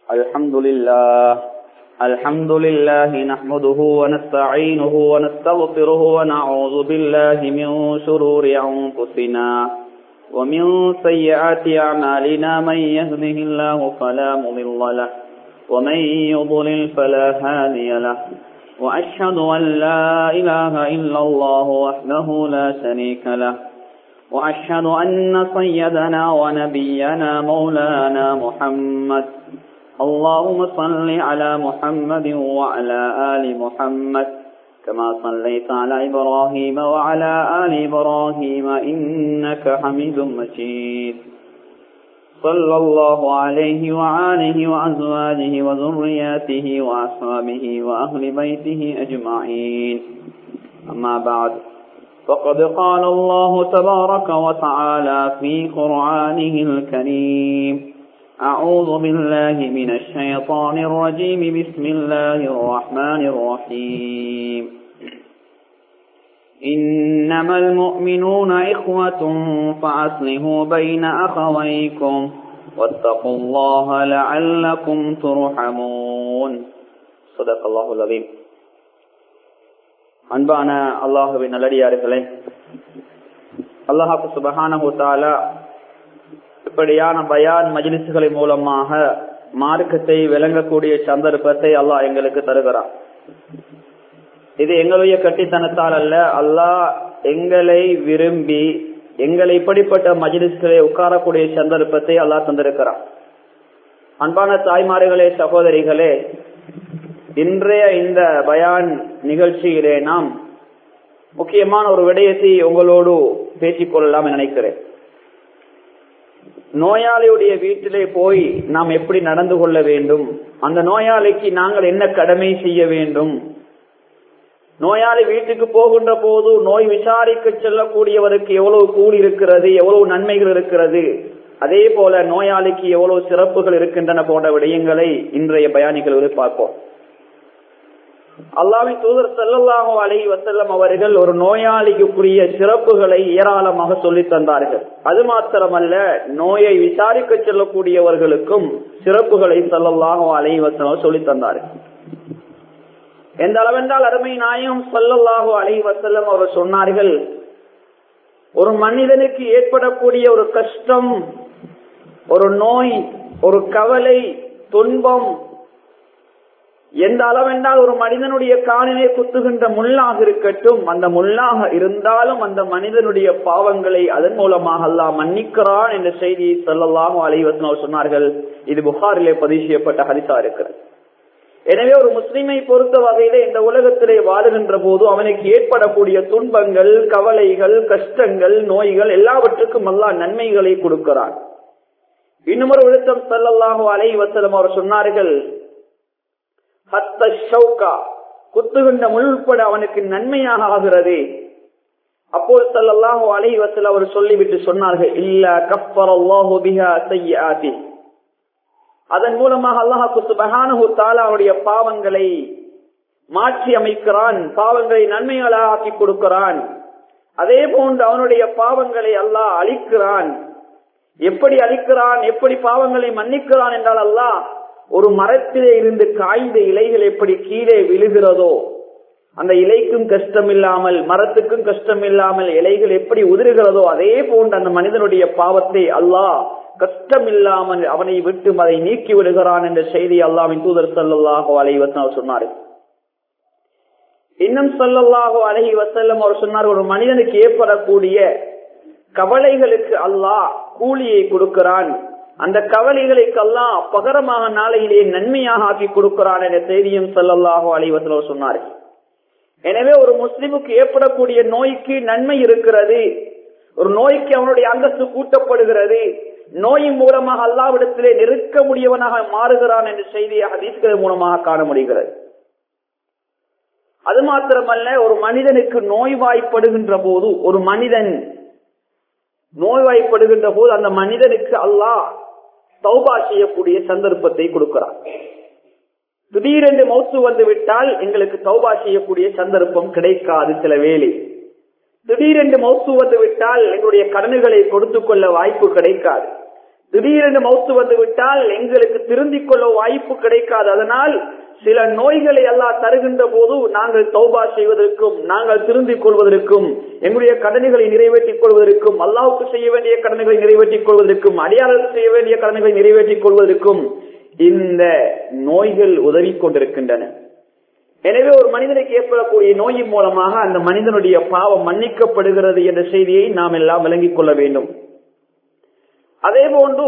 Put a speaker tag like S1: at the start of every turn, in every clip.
S1: الحمد لله الحمد لله نحمده ونستعينه ونستغفره ونعوذ بالله من شرور أنفسنا ومن سيئات أعمالنا من يهده الله فلا مضل له ومن يضلل فلا هادي له وأشهد أن لا إله إلا الله وحده لا شريك له وأشهد أن سيدنا ونبينا مولانا محمد اللهم صل على محمد وعلى آل محمد كما صليت على إبراهيم وعلى آل إبراهيم إنك حميد مجيد صلى الله عليه وعاله وأزواجه وذرياته وأصحابه وأهل بيته أجمعين أما بعد فقد قال الله تبارك وتعالى في قرآنه الكريم أعوذ بالله من الشيطان الرجيم بسم الله الرحمن الرحيم إنما المؤمنون إخوة فأصلحوا بين أخويكم واتقوا الله لعلكم ترحمون صدق الله العظيم அன்பான அல்லாஹுவின் நல்லடியார்களே அல்லாஹாக்கு சுபஹானஹு தாலா இப்படியான பயான் மஜிலிசுகளின் மூலமாக மார்க்கத்தை விளங்கக்கூடிய சந்தர்ப்பத்தை அல்லாஹ் எங்களுக்கு தருகிறான் இது எங்களுடைய கட்டித்தனத்தால் அல்ல அல்லாஹ் எங்களை விரும்பி எங்களை இப்படிப்பட்ட மஜிலிஸ்களை உட்காரக்கூடிய சந்தர்ப்பத்தை அல்லாஹ் தந்திருக்கிறான் அன்பான தாய்மார்களே சகோதரிகளே இன்றைய இந்த பயான் நிகழ்ச்சியிலே நாம் முக்கியமான ஒரு விடயத்தை உங்களோடு பேசிக் கொள்ளலாம் நினைக்கிறேன் நோயாளியுடைய வீட்டிலே போய் நாம் எப்படி நடந்து கொள்ள வேண்டும் அந்த நோயாளிக்கு நாங்கள் என்ன கடமை செய்ய வேண்டும் நோயாளி வீட்டுக்கு போகின்ற போது நோய் விசாரிக்க செல்லக்கூடியவருக்கு எவ்வளவு கூலி இருக்கிறது எவ்வளவு நன்மைகள் இருக்கிறது அதே போல நோயாளிக்கு எவ்வளவு சிறப்புகள் இருக்கின்றன போன்ற விடயங்களை இன்றைய பயானிகள் பார்ப்போம் அல்லாவின் தூதர் செல்லல்லாஹோ அலை வசல்லம் அவர்கள் ஒரு நோயாளிக்குரிய சிறப்புகளை ஏராளமாக சொல்லி தந்தார்கள் அது மாத்திரமல்ல நோயை விசாரிக்க செல்லக்கூடியவர்களுக்கும் சிறப்புகளை செல்லல்லாஹோ அலை வசலம் சொல்லி தந்தார்கள் எந்த அளவென்றால் அருமை நாயம் சொல்லல்லாஹோ அலை வசல்லம் அவர் சொன்னார்கள் ஒரு மனிதனுக்கு ஏற்படக்கூடிய ஒரு கஷ்டம் ஒரு நோய் ஒரு கவலை துன்பம் எந்த அளவென்றால் ஒரு மனிதனுடைய காலிலே குத்துகின்ற முள்ளாக இருக்கட்டும் அந்த முள்ளாக இருந்தாலும் அந்த மனிதனுடைய பாவங்களை அதன் மூலமாக அல்லாஹ் மன்னிக்கிறான் என்ற செய்தியை சொல்லலாம் அலைவசன் சொன்னார்கள் இது புகாரிலே பதிவு செய்யப்பட்ட ஹரிசா இருக்கிறது எனவே ஒரு முஸ்லிமை பொறுத்த வகையில இந்த உலகத்திலே வாழுகின்ற போது அவனுக்கு ஏற்படக்கூடிய துன்பங்கள் கவலைகள் கஷ்டங்கள் நோய்கள் எல்லாவற்றுக்கும் அல்லா நன்மைகளை கொடுக்கிறான் இன்னும் ஒரு விழுத்தம் செல்லல்லாஹோ அலை வசலம் அவர் சொன்னார்கள் குத்துகின்ற முள்பட அவனுக்கு நன்மையாக ஆகிறது அப்போது சல்லாஹு அலை வசல் அவர் சொல்லிவிட்டு சொன்னார்கள் இல்ல கப்பர் அல்லாஹு அதன் மூலமாக அல்லாஹு சுபஹானு தாலாவுடைய பாவங்களை மாற்றி அமைக்கிறான் பாவங்களை நன்மைகளாக ஆக்கி கொடுக்கிறான் அதே போன்று அவனுடைய பாவங்களை அல்லாஹ் அழிக்கிறான் எப்படி அழிக்கிறான் எப்படி பாவங்களை மன்னிக்கிறான் என்றால் அல்லாஹ் ஒரு மரத்திலே இருந்து காய்ந்த இலைகள் எப்படி கீழே விழுகிறதோ அந்த இலைக்கும் கஷ்டம் இல்லாமல் மரத்துக்கும் கஷ்டம் இல்லாமல் இலைகள் எப்படி உதிர்கிறதோ அதே போன்று அந்த மனிதனுடைய பாவத்தை அல்லாஹ் கஷ்டம் இல்லாமல் அவனை விட்டு அதை நீக்கி விடுகிறான் என்ற செய்தி அல்லாவின் தூதர் சல்லாஹோ அலைவசன் சொன்னார் இன்னும் சொல்லல்லாஹோ அலஹி வசல்லம் அவர் சொன்னார் ஒரு மனிதனுக்கு ஏற்படக்கூடிய கவலைகளுக்கு அல்லாஹ் கூலியை கொடுக்கிறான் அந்த கவலைகளுக்கெல்லாம் பகரமாக நாளையிலே நன்மையாக ஆக்கி கொடுக்கிறான் என்ற செய்தியும் சொல்லல்லாஹோ அலைவசலோ சொன்னார் எனவே ஒரு முஸ்லிமுக்கு ஏற்படக்கூடிய நோய்க்கு நன்மை இருக்கிறது ஒரு நோய்க்கு அவனுடைய அந்தஸ்து கூட்டப்படுகிறது நோயின் மூலமாக அல்லாவிடத்திலே நெருக்க முடியவனாக மாறுகிறான் என்ற செய்தியை ஹதீஸ்கள் மூலமாக காண முடிகிறது அது மாத்திரமல்ல ஒரு மனிதனுக்கு நோய்வாய்ப்படுகின்ற போது ஒரு மனிதன் நோய்வாய்ப்படுகின்ற போது அந்த மனிதனுக்கு அல்லாஹ் தௌபா செய்யக்கூடிய சந்தர்ப்பத்தை கொடுக்கிறார் திடீரென்று மௌத்து வந்து விட்டால் எங்களுக்கு தௌபா செய்யக்கூடிய சந்தர்ப்பம் கிடைக்காது சில வேலை திடீரென்று மௌத்து வந்து விட்டால் எங்களுடைய கடன்களை கொடுத்து கொள்ள வாய்ப்பு கிடைக்காது திடீரென்று மௌத்து வந்து விட்டால் எங்களுக்கு திருந்திக் கொள்ள வாய்ப்பு கிடைக்காது அதனால் சில நோய்களை எல்லாம் தருகின்ற போது நாங்கள் தௌபா செய்வதற்கும் நாங்கள் திருந்திக் கொள்வதற்கும் எங்களுடைய கடமைகளை நிறைவேற்றிக் கொள்வதற்கும் அல்லாவுக்கு செய்ய வேண்டிய கடமைகளை நிறைவேற்றிக் கொள்வதற்கும் அடியாளர் செய்ய வேண்டிய கடமைகளை நிறைவேற்றிக் கொள்வதற்கும் இந்த நோய்கள் உதவி கொண்டிருக்கின்றன எனவே ஒரு மனிதனுக்கு ஏற்படக்கூடிய நோயின் மூலமாக அந்த மனிதனுடைய பாவம் மன்னிக்கப்படுகிறது என்ற செய்தியை நாம் எல்லாம் விளங்கிக் கொள்ள வேண்டும் அதே போன்று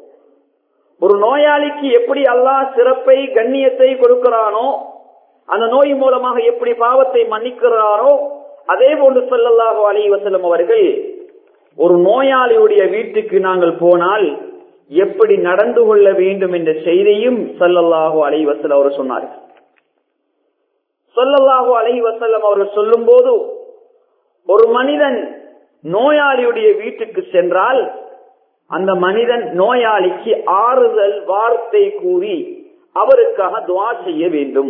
S1: ஒரு நோயாளிக்கு எப்படி அல்லாஹ் சிறப்பை கண்ணியத்தை கொடுக்கிறானோ அந்த நோய் மூலமாக எப்படி பாவத்தை மன்னிக்கிறானோ அதே போன்று சொல்லல்லாஹு அலி வசலம் அவர்கள் ஒரு நோயாளியுடைய வீட்டுக்கு நாங்கள் போனால் எப்படி நடந்து கொள்ள வேண்டும் என்ற செய்தியும் சல்லல்லாஹு அலி வசல் அவர் சொன்னார்கள் சொல்லல்லாஹு அலி வசல்லம் அவர்கள் சொல்லும் போது ஒரு மனிதன் நோயாளியுடைய வீட்டுக்கு சென்றால் அந்த மனிதன் நோயாளிக்கு ஆறுதல் வார்த்தை கூறி அவருக்காக துவா செய்ய வேண்டும்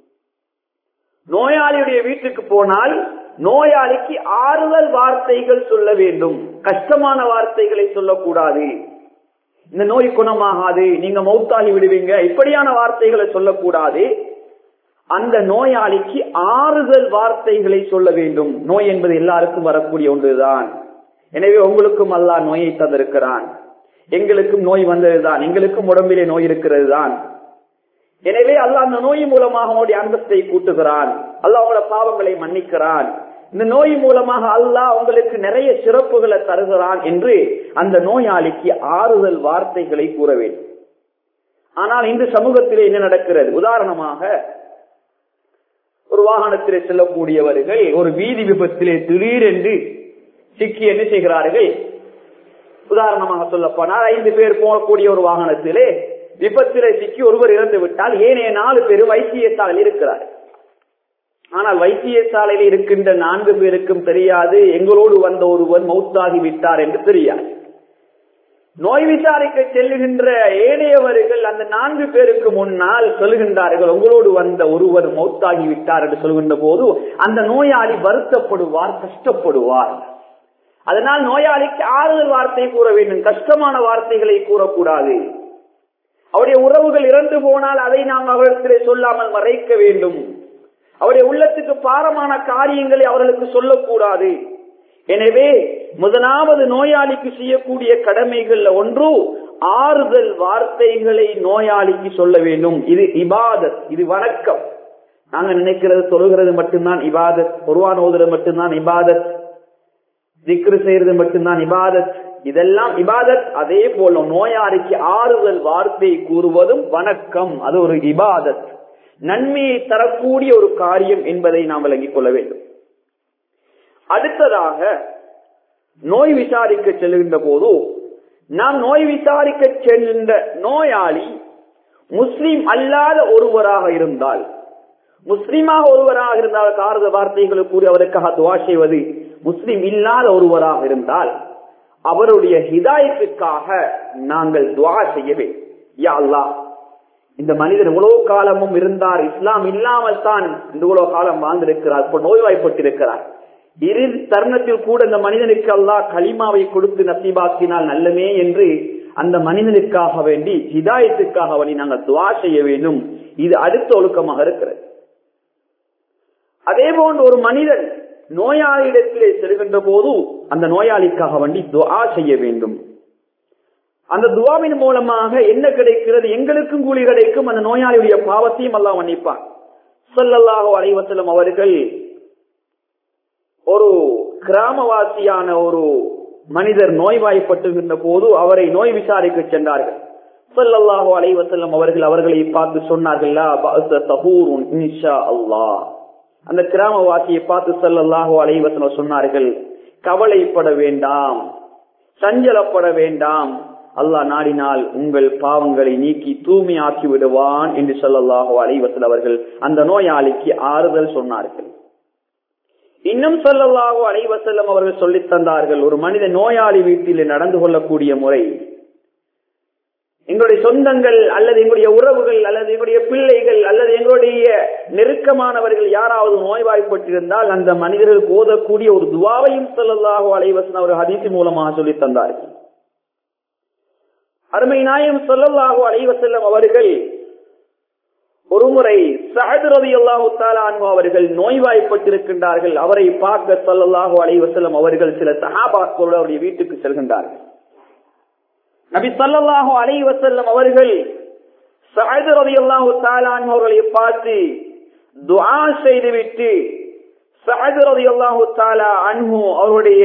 S1: நோயாளியுடைய வீட்டுக்கு போனால் நோயாளிக்கு ஆறுதல் வார்த்தைகள் சொல்ல வேண்டும் கஷ்டமான வார்த்தைகளை சொல்லக்கூடாது இந்த நோய் குணமாகாது நீங்க மௌத்தாகி விடுவீங்க இப்படியான வார்த்தைகளை சொல்லக்கூடாது அந்த நோயாளிக்கு ஆறுதல் வார்த்தைகளை சொல்ல வேண்டும் நோய் என்பது எல்லாருக்கும் வரக்கூடிய ஒன்றுதான் எனவே உங்களுக்கும் அல்லா நோயை தந்திருக்கிறான் எங்களுக்கும் நோய் வந்ததுதான் எங்களுக்கும் உடம்பிலே நோய் இருக்கிறது தான் எனவே அல்லா அந்த நோய் மூலமாக அவனுடைய அந்தஸ்தை கூட்டுகிறான் அல்லா அவங்களோட பாவங்களை மன்னிக்கிறான் இந்த நோய் மூலமாக அல்லாஹ் உங்களுக்கு நிறைய சிறப்புகளை தருகிறான் என்று அந்த நோயாளிக்கு ஆறுதல் வார்த்தைகளை கூற வேண்டும் ஆனால் இந்த சமூகத்திலே என்ன நடக்கிறது உதாரணமாக ஒரு வாகனத்திலே செல்லக்கூடியவர்கள் ஒரு வீதி விபத்திலே திடீரென்று சிக்கி என்ன செய்கிறார்கள் உதாரணமாக சொல்ல போனால் ஐந்து பேர் போகக்கூடிய ஒரு வாகனத்திலே விபத்திலே சிக்கி ஒருவர் இறந்து விட்டால் ஏனைய நாலு பேர் வைத்தியசாலையில் இருக்கிறார் ஆனால் வைத்தியசாலையில் இருக்கின்ற நான்கு பேருக்கும் தெரியாது எங்களோடு வந்த ஒருவர் மௌத்தாகி விட்டார் என்று தெரியாது நோய் விசாரிக்க செல்லுகின்ற ஏனையவர்கள் அந்த நான்கு பேருக்கு முன்னால் சொல்லுகின்றார்கள் உங்களோடு வந்த ஒருவர் மௌத்தாகி விட்டார் என்று சொல்கின்ற போது அந்த நோயாளி வருத்தப்படுவார் கஷ்டப்படுவார் அதனால் நோயாளிக்கு ஆறுதல் வார்த்தை கூற வேண்டும் கஷ்டமான வார்த்தைகளை கூறக்கூடாது அவருடைய உறவுகள் இறந்து போனால் அதை நாம் அவரிடத்திலே சொல்லாமல் மறைக்க வேண்டும் அவருடைய உள்ளத்துக்கு பாரமான காரியங்களை அவர்களுக்கு சொல்லக்கூடாது எனவே முதலாவது நோயாளிக்கு செய்யக்கூடிய கடமைகள்ல ஒன்று ஆறுதல் வார்த்தைகளை நோயாளிக்கு சொல்ல வேண்டும் இது இபாதத் இது வணக்கம் நாங்க நினைக்கிறது சொல்லுகிறது மட்டும்தான் இபாதத் ஒருவான் ஓதுறது மட்டும்தான் இபாதத் திக்ரு செய்யறது மட்டும்தான் இபாதத் இதெல்லாம் இபாதத் அதே போல நோயாளிக்கு ஆறுதல் வார்த்தை கூறுவதும் வணக்கம் அது ஒரு இபாதத் நன்மையை தரக்கூடிய ஒரு காரியம் என்பதை நாம் விளங்கிக் கொள்ள வேண்டும் அடுத்ததாக நோய் விசாரிக்க செல்கின்ற போது நாம் நோய் விசாரிக்க செல்கின்ற நோயாளி முஸ்லிம் அல்லாத ஒருவராக இருந்தால் முஸ்லிமாக ஒருவராக இருந்தால் காரத வார்த்தைகளை கூறி அவருக்காக துவா செய்வது முஸ்லிம் இல்லாத ஒருவராக இருந்தால் அவருடைய ஹிதாயத்துக்காக நாங்கள் துவா செய்ய வேண்டும் யா அல்லாஹ் இந்த மனிதன் இவ்வளவு காலமும் இருந்தார் இஸ்லாம் இல்லாமல் தான் இந்த இவ்வளவு காலம் வாழ்ந்திருக்கிறார் இப்ப நோய்வாய்ப்பட்டிருக்கிறார் இரு தருணத்தில் கூட இந்த மனிதனுக்கு அல்லாஹ் களிமாவை கொடுத்து நசீபாக்கினால் நல்லமே என்று அந்த மனிதனுக்காக வேண்டி ஹிதாயத்துக்காக வேண்டி நாங்கள் துவா செய்ய வேண்டும் இது அடுத்த ஒழுக்கமாக இருக்கிறது அதே போன்று ஒரு மனிதன் நோயாளியிடத்திலே செல்கின்ற போது அந்த நோயாளிக்காக வேண்டி துவா செய்ய வேண்டும் அந்த துவாவின் மூலமாக என்ன கிடைக்கிறது எங்களுக்கும் கூலி கிடைக்கும் அந்த நோயாளியுடைய பாவத்தையும் எல்லாம் மன்னிப்பான் சொல்லல்லாஹோ அலைவசலம் அவர்கள் ஒரு கிராமவாசியான ஒரு மனிதர் நோய்வாய்ப்பட்டுகின்ற போது அவரை நோய் விசாரிக்க சென்றார்கள் சொல்லல்லாஹோ அலைவசல்லம் அவர்கள் அவர்களை பார்த்து சொன்னார்கள் அல்லாஹ் அந்த கிராமவாசியை பார்த்து சொல்லல்லாஹோ அலைவசனம் சொன்னார்கள் கவலைப்பட வேண்டாம் சஞ்சலப்பட வேண்டாம் அல்லாஹ் நாடினால் உங்கள் பாவங்களை நீக்கி தூய்மையாக்கி விடுவான் என்று சொல்லல்லாஹோ அலைவசல் அவர்கள் அந்த நோயாளிக்கு ஆறுதல் சொன்னார்கள் இன்னும் சொல்லல்லாஹோ அலைவசல்லம் அவர்கள் சொல்லித் தந்தார்கள் ஒரு மனித நோயாளி வீட்டில் நடந்து கொள்ளக்கூடிய முறை எங்களுடைய சொந்தங்கள் அல்லது எங்களுடைய உறவுகள் அல்லது எங்களுடைய பிள்ளைகள் அல்லது எங்களுடைய நெருக்கமானவர்கள் யாராவது நோய்வாய்ப்பட்டிருந்தால் அந்த மனிதர்கள் போதக்கூடிய ஒரு துவாவையும் சொல்லல்லாஹோ அலைவசன் அவர் ஹதீசி மூலமாக சொல்லி தந்தார்கள் அருமை நாயம் சொல்லல்லாஹு அலைவசல்லம் அவர்கள் ஒருமுறை சஹது ரவி அல்லாஹு தாலானு அவர்கள் நோய்வாய்ப்பட்டிருக்கின்றார்கள் அவரை பார்க்க சொல்லல்லாஹு அலைவசல்லம் அவர்கள் சில சஹாபாக்களோடு அவருடைய வீட்டுக்கு செல்கின்றார்கள் நபி சொல்லல்லாஹு அலைவசல்லம் அவர்கள் சஹது ரவி அல்லாஹு தாலானு அவர்களை பார்த்து துஆ செய்துவிட்டு சஹது ரவி அல்லாஹு தாலா அன்ஹு அவருடைய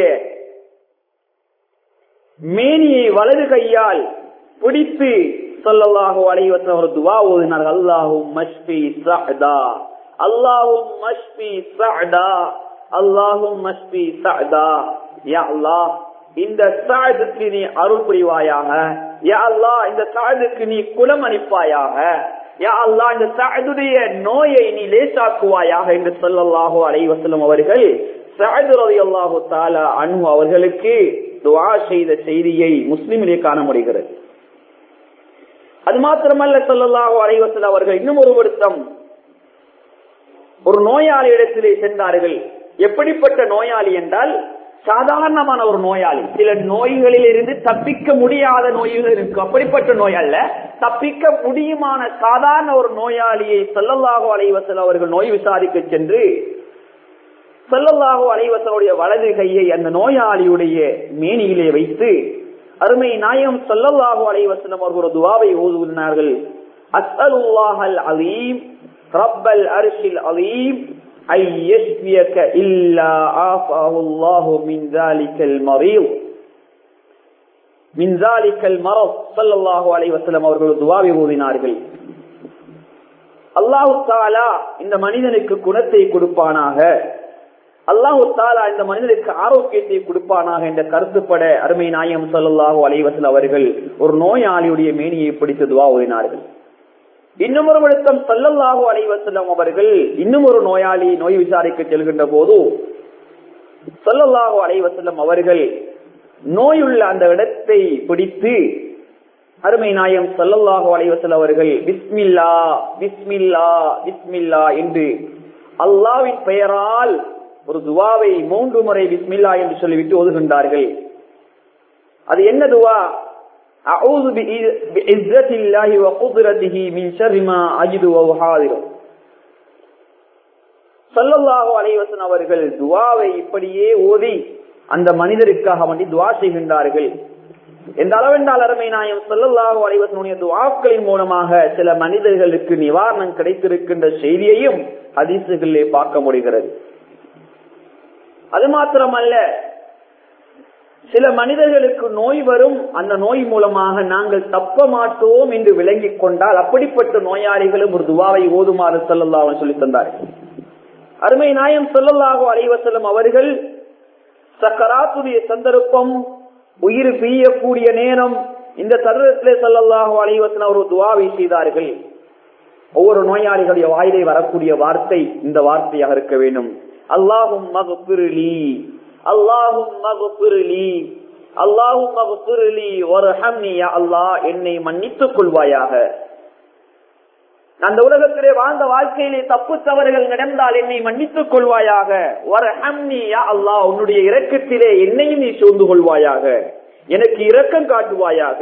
S1: மேனியை வலது கையால் பிடித்து சொல்லல்லாஹு அலைவசம் ஒரு துவா ஓதினார்கள் அல்லாஹும் மஷ்பி சஹதா அல்லாஹும் மஷ்பி சஹதா அல்லாஹும் மஷ்பி சஹதா யா அல்லாஹ் இந்த சாயதுக்கு நீ அருள் புரிவாயாக யா அல்லாஹ் இந்த சாயதுக்கு நீ குலம் அளிப்பாயாக யா அல்லாஹ் இந்த சாயதுடைய நோயை நீ லேசாக்குவாயாக என்று சொல்லல்லாஹு அலைவசலம் அவர்கள் சாயது ரவி அல்லாஹு தாலா அனு அவர்களுக்கு துவா செய்த செய்தியை முஸ்லிமிலே காண முடிகிறது அது மாத்திரமல்ல சொல்லல்லாஹு அலைவசல் அவர்கள் இன்னும் ஒரு வருத்தம் ஒரு நோயாளி இடத்திலே சென்றார்கள் எப்படிப்பட்ட நோயாளி என்றால் சாதாரணமான ஒரு நோயாளி சில நோய்களில் இருந்து தப்பிக்க முடியாத நோய்கள் இருக்கு அப்படிப்பட்ட நோய் அல்ல தப்பிக்க முடியுமான சாதாரண ஒரு நோயாளியை சொல்லல்லாஹு அலைவசல் அவர்கள் நோய் விசாரிக்க சென்று சொல்லல்லாஹு அலைவசனுடைய வலது கையை அந்த நோயாளியுடைய மேனியிலே வைத்து அருமை நாயம் சொல்லல்லாஹு அலைவசனம் அவர்கள் ஒரு துவாவை ஓதுகிறார்கள் அஸ்அலுல்லாஹல் அலீம் ரப்பல் அர்ஷில் அலீம் ஐ யஷ்பியக இல்லா ஆஃபாஹுல்லாஹு மின் ذلكல் மரீத் மின் ذلكல் மரத் ஸல்லல்லாஹு அலைஹி வஸல்லம் அவர்கள் துவாவை ஓதினார்கள் அல்லாஹு தாலா இந்த மனிதனுக்கு குணத்தை கொடுப்பானாக அல்லாஹு தாலா இந்த மனிதனுக்கு ஆரோக்கியத்தை கொடுப்பானாக என்ற கருத்துப்பட அருமை நாயம் சல்லாஹூ அலைவசல் அவர்கள் ஒரு நோயாளியுடைய மேனியை பிடித்து துவா ஓதினார்கள் இன்னும் ஒரு விழுத்தம் சல்லல்லாஹூ அலைவசல்லம் அவர்கள் இன்னும் ஒரு நோயாளி நோய் விசாரிக்க செல்கின்ற போது சல்லல்லாஹூ அலைவசல்லம் அவர்கள் நோயுள்ள அந்த இடத்தை பிடித்து அருமை நாயம் சல்லல்லாஹு அலைவசல் அவர்கள் பிஸ்மில்லா பிஸ்மில்லா பிஸ்மில்லா என்று அல்லாவின் பெயரால் ஒரு துவாவை மூன்று முறை பிஸ்மில்லா என்று சொல்லிவிட்டு ஓதுகின்றார்கள் அது என்ன துவா أعوذ بعزة الله وقدرته من شر ما أجد وأحاذر சல்லல்லாஹு அலைவசன் அவர்கள் துவாவை இப்படியே ஓதி அந்த மனிதருக்காக வேண்டி துவா செய்கின்றார்கள் எந்த அளவென்றால் அருமை நாயம் சொல்லல்லாஹு அலைவசனுடைய துவாக்களின் மூலமாக சில மனிதர்களுக்கு நிவாரணம் கிடைத்திருக்கின்ற செய்தியையும் ஹதீசுகளிலே பார்க்க முடிகிறது அது மாத்திரமல்ல சில மனிதர்களுக்கு நோய் வரும் அந்த நோய் மூலமாக நாங்கள் தப்ப மாட்டோம் என்று விளங்கிக் கொண்டால் அப்படிப்பட்ட நோயாளிகளும் ஒரு துவாவை ஓதுமாறு சொல்லல்லாஹ் சொல்லி தந்தார்கள் அருமை நாயம் சொல்லல்லாஹோ அலைவசலம் அவர்கள் சக்கராத்துடைய சந்தர்ப்பம் உயிர் பிரியக்கூடிய நேரம் இந்த தருணத்திலே சொல்லல்லாஹோ அலைவசலம் ஒரு துவாவை செய்தார்கள் ஒவ்வொரு நோயாளிகளுடைய வாயிலே வரக்கூடிய வார்த்தை இந்த வார்த்தையாக இருக்க வேண்டும் அல்லாஹும் மகப்பிருளி அல்லாஹும் மகப்பிருளி அல்லாஹும் மகப்பிருளி ஒரு ஹம்னியா அல்லாஹ் என்னை மன்னித்துக் கொள்வாயாக அந்த உலகத்திலே வாழ்ந்த வாழ்க்கையிலே தப்பு தவறுகள் நடந்தால் என்னை மன்னித்துக் கொள்வாயாக ஒரு ஹம்னியா அல்லாஹ் உன்னுடைய இரக்கத்திலே என்னையும் நீ சூழ்ந்து கொள்வாயாக எனக்கு இரக்கம் காட்டுவாயாக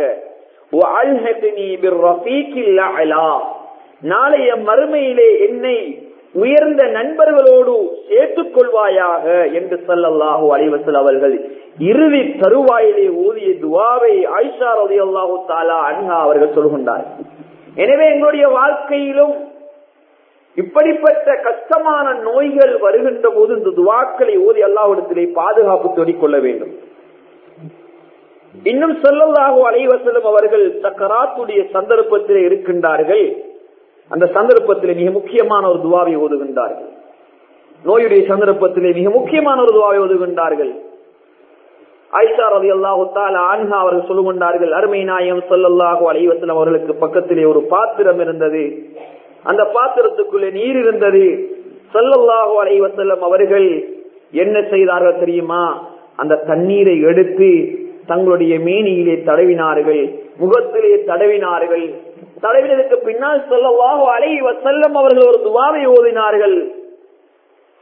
S1: நாளைய மறுமையிலே என்னை உயர்ந்த நண்பர்களோடு சேர்த்துக் கொள்வாயாக என்று சொல்லல்லாஹு அலைவசல் அவர்கள் இறுதி தருவாயிலே ஊதிய துவாவை ஆயிஷா ரதி அல்லாஹு தாலா அன்ஹா அவர்கள் சொல்கின்றார் எனவே எங்களுடைய வாழ்க்கையிலும் இப்படிப்பட்ட கஷ்டமான நோய்கள் வருகின்ற போது இந்த துவாக்களை ஓதி அல்லாவிடத்திலே பாதுகாப்பு தொடிக்கொள்ள வேண்டும் இன்னும் சொல்லல்லாஹு அலைவசலம் அவர்கள் சக்கராத்துடைய சந்தர்ப்பத்திலே இருக்கின்றார்கள் அந்த சந்தர்ப்பத்திலே மிக முக்கியமான ஒரு துவாவை ஓதுகின்றார்கள் நோயுடைய சந்தர்ப்பத்திலே மிக முக்கியமான ஒரு துவாவை ஓதுகின்றார்கள் ஐஷா ரவி அல்லாஹு ஆன்ஹா அவர்கள் சொல்லுகின்றார்கள் அருமை நாயம் சொல்லல்லாஹு அலைவசலம் அவர்களுக்கு பக்கத்திலே ஒரு பாத்திரம் இருந்தது அந்த பாத்திரத்துக்குள்ளே நீர் இருந்தது சொல்லல்லாஹு அலைவசல்லம் அவர்கள் என்ன செய்தார்கள் தெரியுமா அந்த தண்ணீரை எடுத்து தங்களுடைய மேனியிலே தடவினார்கள் முகத்திலே தடவினார்கள் தடவினதுக்கு பின்னால் சொல்லவாக அலை வசல்லம் அவர்கள் ஒரு துவாவை ஓதினார்கள்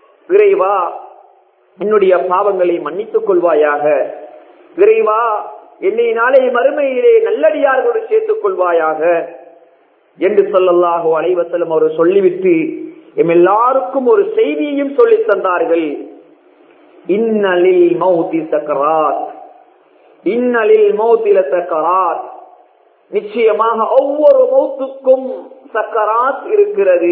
S1: இறைவா என்னுடைய பாவங்களை மன்னித்துக் கொள்வாயாக இறைவா என்னை நாளை மறுமையிலே நல்லடியார்களோடு சேர்த்துக் கொள்வாயாக என்று சொல்லல்லாஹோ அலைவசலம் அவர் சொல்லிவிட்டு எம் எல்லாருக்கும் ஒரு செய்தியையும் சொல்லித் தந்தார்கள் இன்னலில் மௌதி சக்கராத் இன்னலில் மௌத்தில சக்கராத் நிச்சயமாக ஒவ்வொரு மௌத்துக்கும் சக்கராத் இருக்கிறது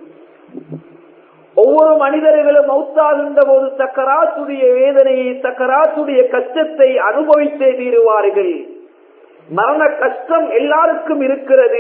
S1: ஒவ்வொரு மனிதர்களும் மௌத்தாகின்ற போது சக்கராத்துடைய வேதனையை சக்கராத்துடைய கஷ்டத்தை அனுபவித்தே தீருவார்கள் மரண கஷ்டம் எல்லாருக்கும் இருக்கிறது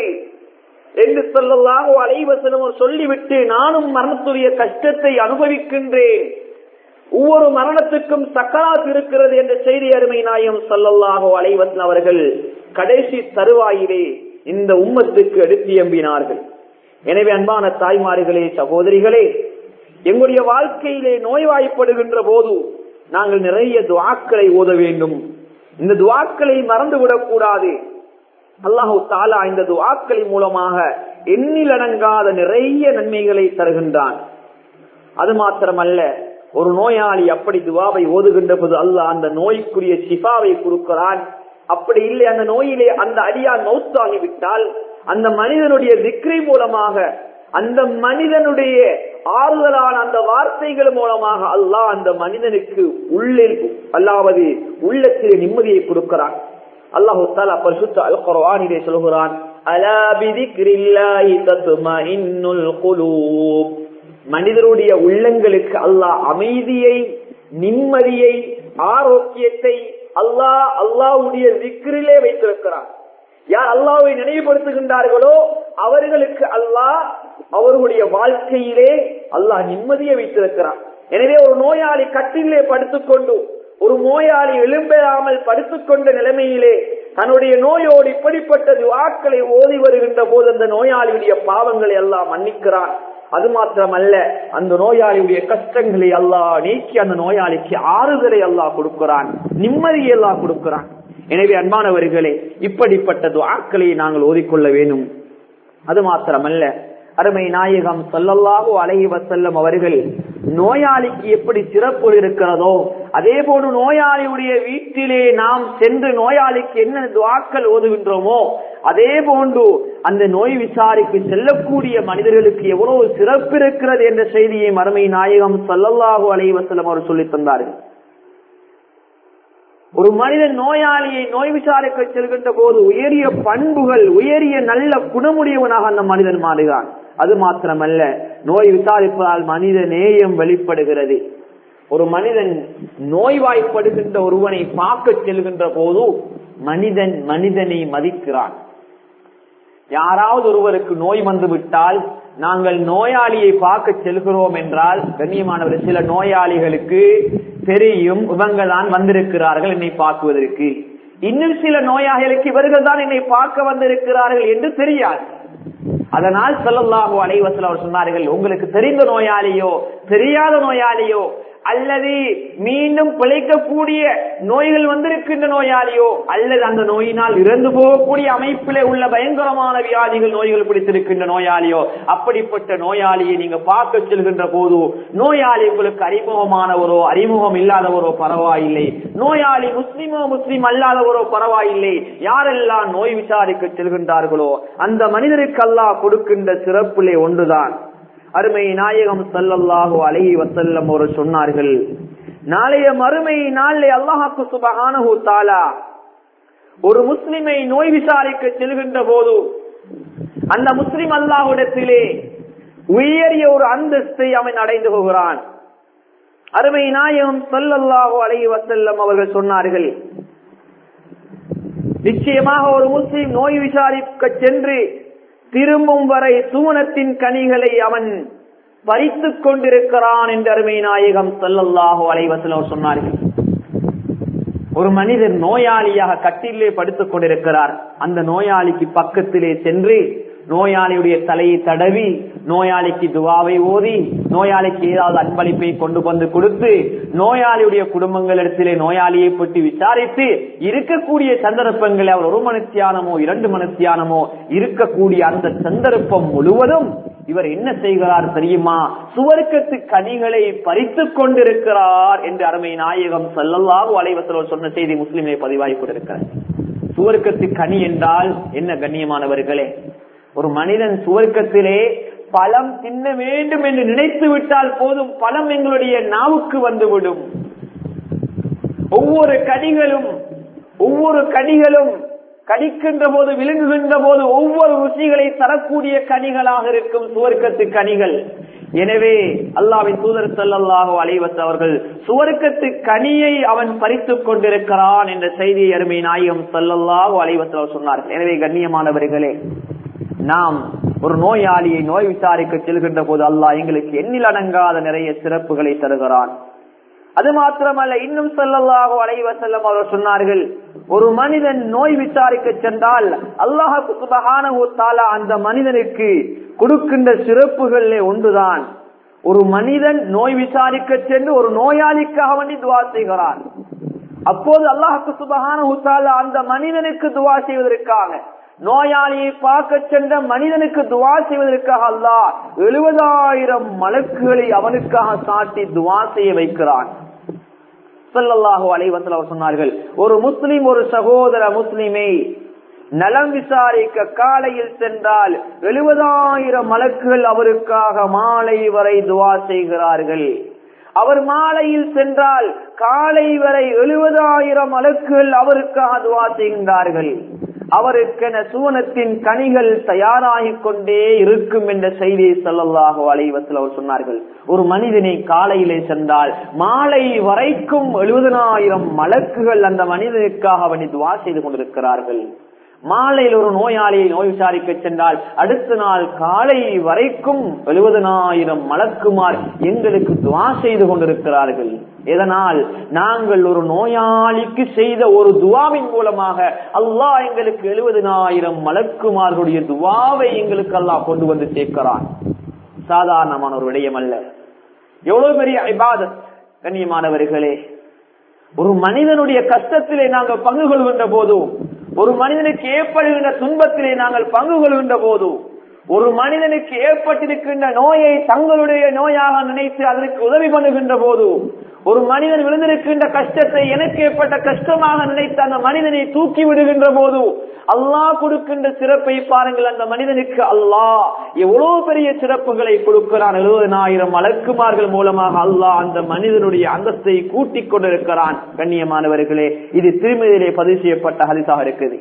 S1: என்று சொல்லலாம் அலைவசனம் சொல்லிவிட்டு நானும் மரணத்துடைய கஷ்டத்தை அனுபவிக்கின்றேன் ஒவ்வொரு மரணத்துக்கும் சக்கராத் இருக்கிறது என்ற செய்தி அருமை நாயம் சொல்லல்லாகோ அலைவசன் அவர்கள் கடைசி தருவாயிலே இந்த உம்மத்துக்கு எடுத்து எம்பினார்கள் எனவே அன்பான தாய்மார்களே சகோதரிகளே எங்களுடைய வாழ்க்கையிலே நோய்வாய்ப்படுகின்ற போது நாங்கள் நிறைய துவாக்களை ஓத வேண்டும் இந்த துவாக்களை மறந்துவிடக் கூடாது அல்லாஹு தாலா இந்த துவாக்களின் மூலமாக எண்ணிலடங்காத நிறைய நன்மைகளை தருகின்றான் அது மாத்திரமல்ல ஒரு நோயாளி அப்படி துவாவை ஓதுகின்ற போது அல்லாஹ் அந்த நோய்க்குரிய சிபாவை கொடுக்கிறான் அப்படி இல்லை அந்த நோயிலே அந்த அடியார் மௌத்தாகி விட்டால் அந்த மனிதனுடைய திக்ரி மூலமாக அந்த மனிதனுடைய ஆறுதலான அந்த வார்த்தைகள் மூலமாக அல்லாஹ் அந்த மனிதனுக்கு உள்ளில் அல்லாவது உள்ளத்தில் நிம்மதியை கொடுக்கிறான் அல்லாஹு தாலா பரிசுத்த அல் குர்ஆனிலே சொல்கிறான் அலா பிதிக்ரில்லாஹி தத்மஇன்னுல் குலூப் மனிதருடைய உள்ளங்களுக்கு அல்லாஹ் அமைதியை நிம்மதியை ஆரோக்கியத்தை அல்லாஹ் அல்லாஹ்வுடைய திக்ரிலே வைத்திருக்கிறான் யார் அல்லாவை நினைவுபடுத்துகின்றார்களோ அவர்களுக்கு அல்லாஹ் அவர்களுடைய வாழ்க்கையிலே அல்லாஹ் நிம்மதியை வைத்திருக்கிறான் எனவே ஒரு நோயாளி கட்டிலே படுத்துக்கொண்டு ஒரு நோயாளி எழும்பெறாமல் படுத்துக்கொண்ட நிலைமையிலே தன்னுடைய நோயோடு இப்படிப்பட்ட துவாக்களை ஓதி வருகின்ற போது அந்த நோயாளியுடைய பாவங்களை எல்லாம் மன்னிக்கிறான் அது மாத்திரமல்ல அந்த நோயாளியுடைய கஷ்டங்களை எல்லாம் நீக்கி அந்த நோயாளிக்கு ஆறுதலை எல்லாம் கொடுக்கிறான் நிம்மதியை எல்லாம் கொடுக்கிறான் எனவே அன்பானவர்களே இப்படிப்பட்ட துவாக்களை நாங்கள் ஓதிக்கொள்ள வேண்டும் அது மாத்திரமல்ல அருமை நாயகம் சொல்லல்லாஹோ அழகி வசல்லம் அவர்கள் நோயாளிக்கு எப்படி சிறப்பு இருக்கிறதோ அதே போன்று நோயாளியுடைய வீட்டிலே நாம் சென்று நோயாளிக்கு என்ன துவாக்கள் ஓதுகின்றோமோ அதே போன்று அந்த நோய் விசாரிக்கு செல்லக்கூடிய மனிதர்களுக்கு எவ்வளவு சிறப்பு இருக்கிறது என்ற செய்தியை மறுமை நாயகம் சொல்லல்லாஹோ அலை வசல்லம் அவர் சொல்லித் தந்தார்கள் ஒரு மனிதன் நோயாளியை நோய் விசாரிக்க செல்கின்ற போது உயரிய பண்புகள் உயரிய நல்ல குணமுடையவனாக அந்த மனிதன் மாறுகிறான் அது மாத்திரமல்ல நோய் விசாரிப்பதால் மனித நேயம் வெளிப்படுகிறது ஒரு மனிதன் நோய்வாய்ப்படுகின்ற ஒருவனை பார்க்க செல்கின்ற போது மனிதன் மனிதனை மதிக்கிறான் யாராவது ஒருவருக்கு நோய் வந்து விட்டால் நாங்கள் நோயாளியை பார்க்க செல்கிறோம் என்றால் கண்ணியமானவர் சில நோயாளிகளுக்கு தெரியும் இவங்க தான் வந்திருக்கிறார்கள் என்னை பார்க்குவதற்கு இன்னும் சில நோயாளிகளுக்கு இவர்கள் தான் என்னை பார்க்க வந்திருக்கிறார்கள் என்று தெரியாது அதனால் சொல்லல்லாஹோ அலைவசல் அவர் சொன்னார்கள் உங்களுக்கு தெரிந்த நோயாளியோ தெரியாத நோயாளியோ அல்லது மீண்டும் பிழைக்கக்கூடிய நோய்கள் வந்திருக்கின்ற நோயாளியோ அல்லது அந்த நோயினால் இறந்து போகக்கூடிய அமைப்பிலே உள்ள பயங்கரமான வியாதிகள் நோய்கள் பிடித்திருக்கின்ற நோயாளியோ அப்படிப்பட்ட நோயாளியை நீங்க பார்க்க செல்கின்ற போது நோயாளி உங்களுக்கு அறிமுகமானவரோ அறிமுகம் இல்லாதவரோ பரவாயில்லை நோயாளி முஸ்லிமோ முஸ்லிம் அல்லாதவரோ பரவாயில்லை யாரெல்லாம் நோய் விசாரிக்க செல்கின்றார்களோ அந்த மனிதருக்கு அல்லாஹ் கொடுக்கின்ற சிறப்பிலே ஒன்றுதான் அருமை நாயகம் சல்லல்லாஹு அலஹி வசல்லம் ஒரு சொன்னார்கள் நாளைய மறுமை நாளை அல்லாஹாக்கு சுபஹானஹு தாலா ஒரு முஸ்லிமை நோய் விசாரிக்க செல்கின்ற போது அந்த முஸ்லிம் அல்லாஹுடத்திலே உயரிய ஒரு அந்தஸ்தை அவன் அடைந்து போகிறான் அருமை நாயகம் சல்லல்லாஹு அலஹி வசல்லம் அவர்கள் சொன்னார்கள் நிச்சயமாக ஒரு முஸ்லிம் நோய் விசாரிக்க சென்று திரும்பும் வரை சூனத்தின் கனிகளை அவன் பறித்துக் கொண்டிருக்கிறான் என்று அருமை நாயகம் சல்லல்லாஹோ அலைவசல் சொன்னார்கள் ஒரு மனிதர் நோயாளியாக கட்டிலே படுத்துக் கொண்டிருக்கிறார் அந்த நோயாளிக்கு பக்கத்திலே சென்று நோயாளியுடைய தலையை தடவி நோயாளிக்கு துவாவை ஓதி நோயாளிக்கு ஏதாவது அன்பளிப்பை கொண்டு வந்து கொடுத்து நோயாளியுடைய குடும்பங்களிடத்திலே நோயாளியை பற்றி விசாரித்து இருக்கக்கூடிய சந்தர்ப்பங்களை அவர் ஒரு மனத்தியானமோ இரண்டு மனத்தியானமோ இருக்கக்கூடிய அந்த சந்தர்ப்பம் முழுவதும் இவர் என்ன செய்கிறார் தெரியுமா சுவர்க்கத்து கனிகளை பறித்துக் கொண்டிருக்கிறார் என்று அருமை நாயகம் சல்லல்லாஹு அலைவசல் சொன்ன செய்தி முஸ்லிமே பதிவாகி கொண்டிருக்கிறார் சுவர்க்கத்து கனி என்றால் என்ன கண்ணியமானவர்களே ஒரு மனிதன் சுவர்க்கத்திலே பழம் தின்ன வேண்டும் என்று நினைத்து விட்டால் போதும் பழம் எங்களுடைய நாவுக்கு வந்துவிடும் ஒவ்வொரு கனிகளும் ஒவ்வொரு கனிகளும் கடிக்கின்ற போது விழுங்குகின்ற போது ஒவ்வொரு ருசிகளை தரக்கூடிய கனிகளாக இருக்கும் சுவர்க்கத்து கனிகள் எனவே அல்லாவின் தூதர் சல்லாஹு அலைவத் அவர்கள் சுவர்க்கத்து கனியை அவன் பறித்துக் கொண்டிருக்கிறான் என்ற செய்தியை அருமை நாயகம் சல்லல்லாஹு அலைவத் அவர் சொன்னார்கள் எனவே கண்ணியமானவர்களே நாம் ஒரு நோயாளியை நோய் விசாரிக்க செல்கின்ற போது அல்லாஹ் எங்களுக்கு எண்ணில் அடங்காத நிறைய சிறப்புகளை தருகிறான் அது மாத்திரமல்ல இன்னும் சொல்லலாக அலைவ செல்லம் அவர் சொன்னார்கள் ஒரு மனிதன் நோய் விசாரிக்க சென்றால் அல்லாஹு சுபகான அந்த மனிதனுக்கு கொடுக்கின்ற சிறப்புகள் ஒன்றுதான் ஒரு மனிதன் நோய் விசாரிக்க சென்று ஒரு நோயாளிக்காக வேண்டி துவா செய்கிறான் அப்போது அல்லாஹுக்கு சுபகான அந்த மனிதனுக்கு துவா செய்வதற்காக நோயாளியை பார்க்க சென்ற மனிதனுக்கு துவா செய்வதற்காக அல்லாஹ் எழுபதாயிரம் மலக்குகளை அவனுக்காக சாட்டி துவா செய்ய வைக்கிறான் சொல்லல்லாஹோ அலைவசல் அவர் சொன்னார்கள் ஒரு முஸ்லிம் ஒரு சகோதர முஸ்லிமை நலம் விசாரிக்க காலையில் சென்றால் எழுபதாயிரம் மலக்குகள் அவருக்காக மாலை வரை துவா செய்கிறார்கள் அவர் மாலையில் சென்றால் காலை வரை எழுபதாயிரம் மலக்குகள் அவருக்காக துவா செய்கின்றார்கள் அவருக்கென சுவனத்தின் கனிகள் தயாராகிக் கொண்டே இருக்கும் என்ற செய்தியை சொல்லல்லாக அலைவத்தில் அவர் சொன்னார்கள் ஒரு மனிதனை காலையிலே சென்றால் மாலை வரைக்கும் எழுபதனாயிரம் மலக்குகள் அந்த மனிதனுக்காக அவனை துவா செய்து கொண்டிருக்கிறார்கள் மாலையில் ஒரு நோயாளியை நோய் விசாரிக்க சென்றால் அடுத்த நாள் காலை வரைக்கும் எழுபதனாயிரம் மலக்குமார் எங்களுக்கு துவா செய்து கொண்டிருக்கிறார்கள் இதனால் நாங்கள் ஒரு நோயாளிக்கு செய்த ஒரு துவாவின் மூலமாக அல்லாஹ் எங்களுக்கு எழுபதனாயிரம் மலக்குமார்களுடைய துவாவை எங்களுக்கு அல்லாஹ் கொண்டு வந்து சேர்க்கிறான் சாதாரணமான ஒரு விடயம் அல்ல எவ்வளவு பெரிய ஐபாதத் கண்ணியமானவர்களே ஒரு மனிதனுடைய கஷ்டத்திலே நாங்கள் பங்கு கொள்கின்ற போதும் ஒரு மனிதனுக்கு ஏற்படுகின்ற துன்பத்திலே நாங்கள் பங்கு கொள்கின்ற போதும் ஒரு மனிதனுக்கு ஏற்பட்டிருக்கின்ற நோயை தங்களுடைய நோயாக நினைத்து அதற்கு உதவி பண்ணுகின்ற போது ஒரு மனிதன் விழுந்திருக்கின்ற கஷ்டத்தை எனக்கு ஏற்பட்ட கஷ்டமாக நினைத்து அந்த மனிதனை தூக்கி விடுகின்ற போது அல்லாஹ் கொடுக்கின்ற சிறப்பை பாருங்கள் அந்த மனிதனுக்கு அல்லாஹ் எவ்வளவு பெரிய சிறப்புகளை கொடுக்கிறான் எழுபதனாயிரம் வழக்குமார்கள் மூலமாக அல்லாஹ் அந்த மனிதனுடைய அந்தஸ்தை கூட்டிக் கொண்டிருக்கிறான் கண்ணியமானவர்களே இது திருமதியிலே பதிவு செய்யப்பட்ட ஹரிசாக இருக்குது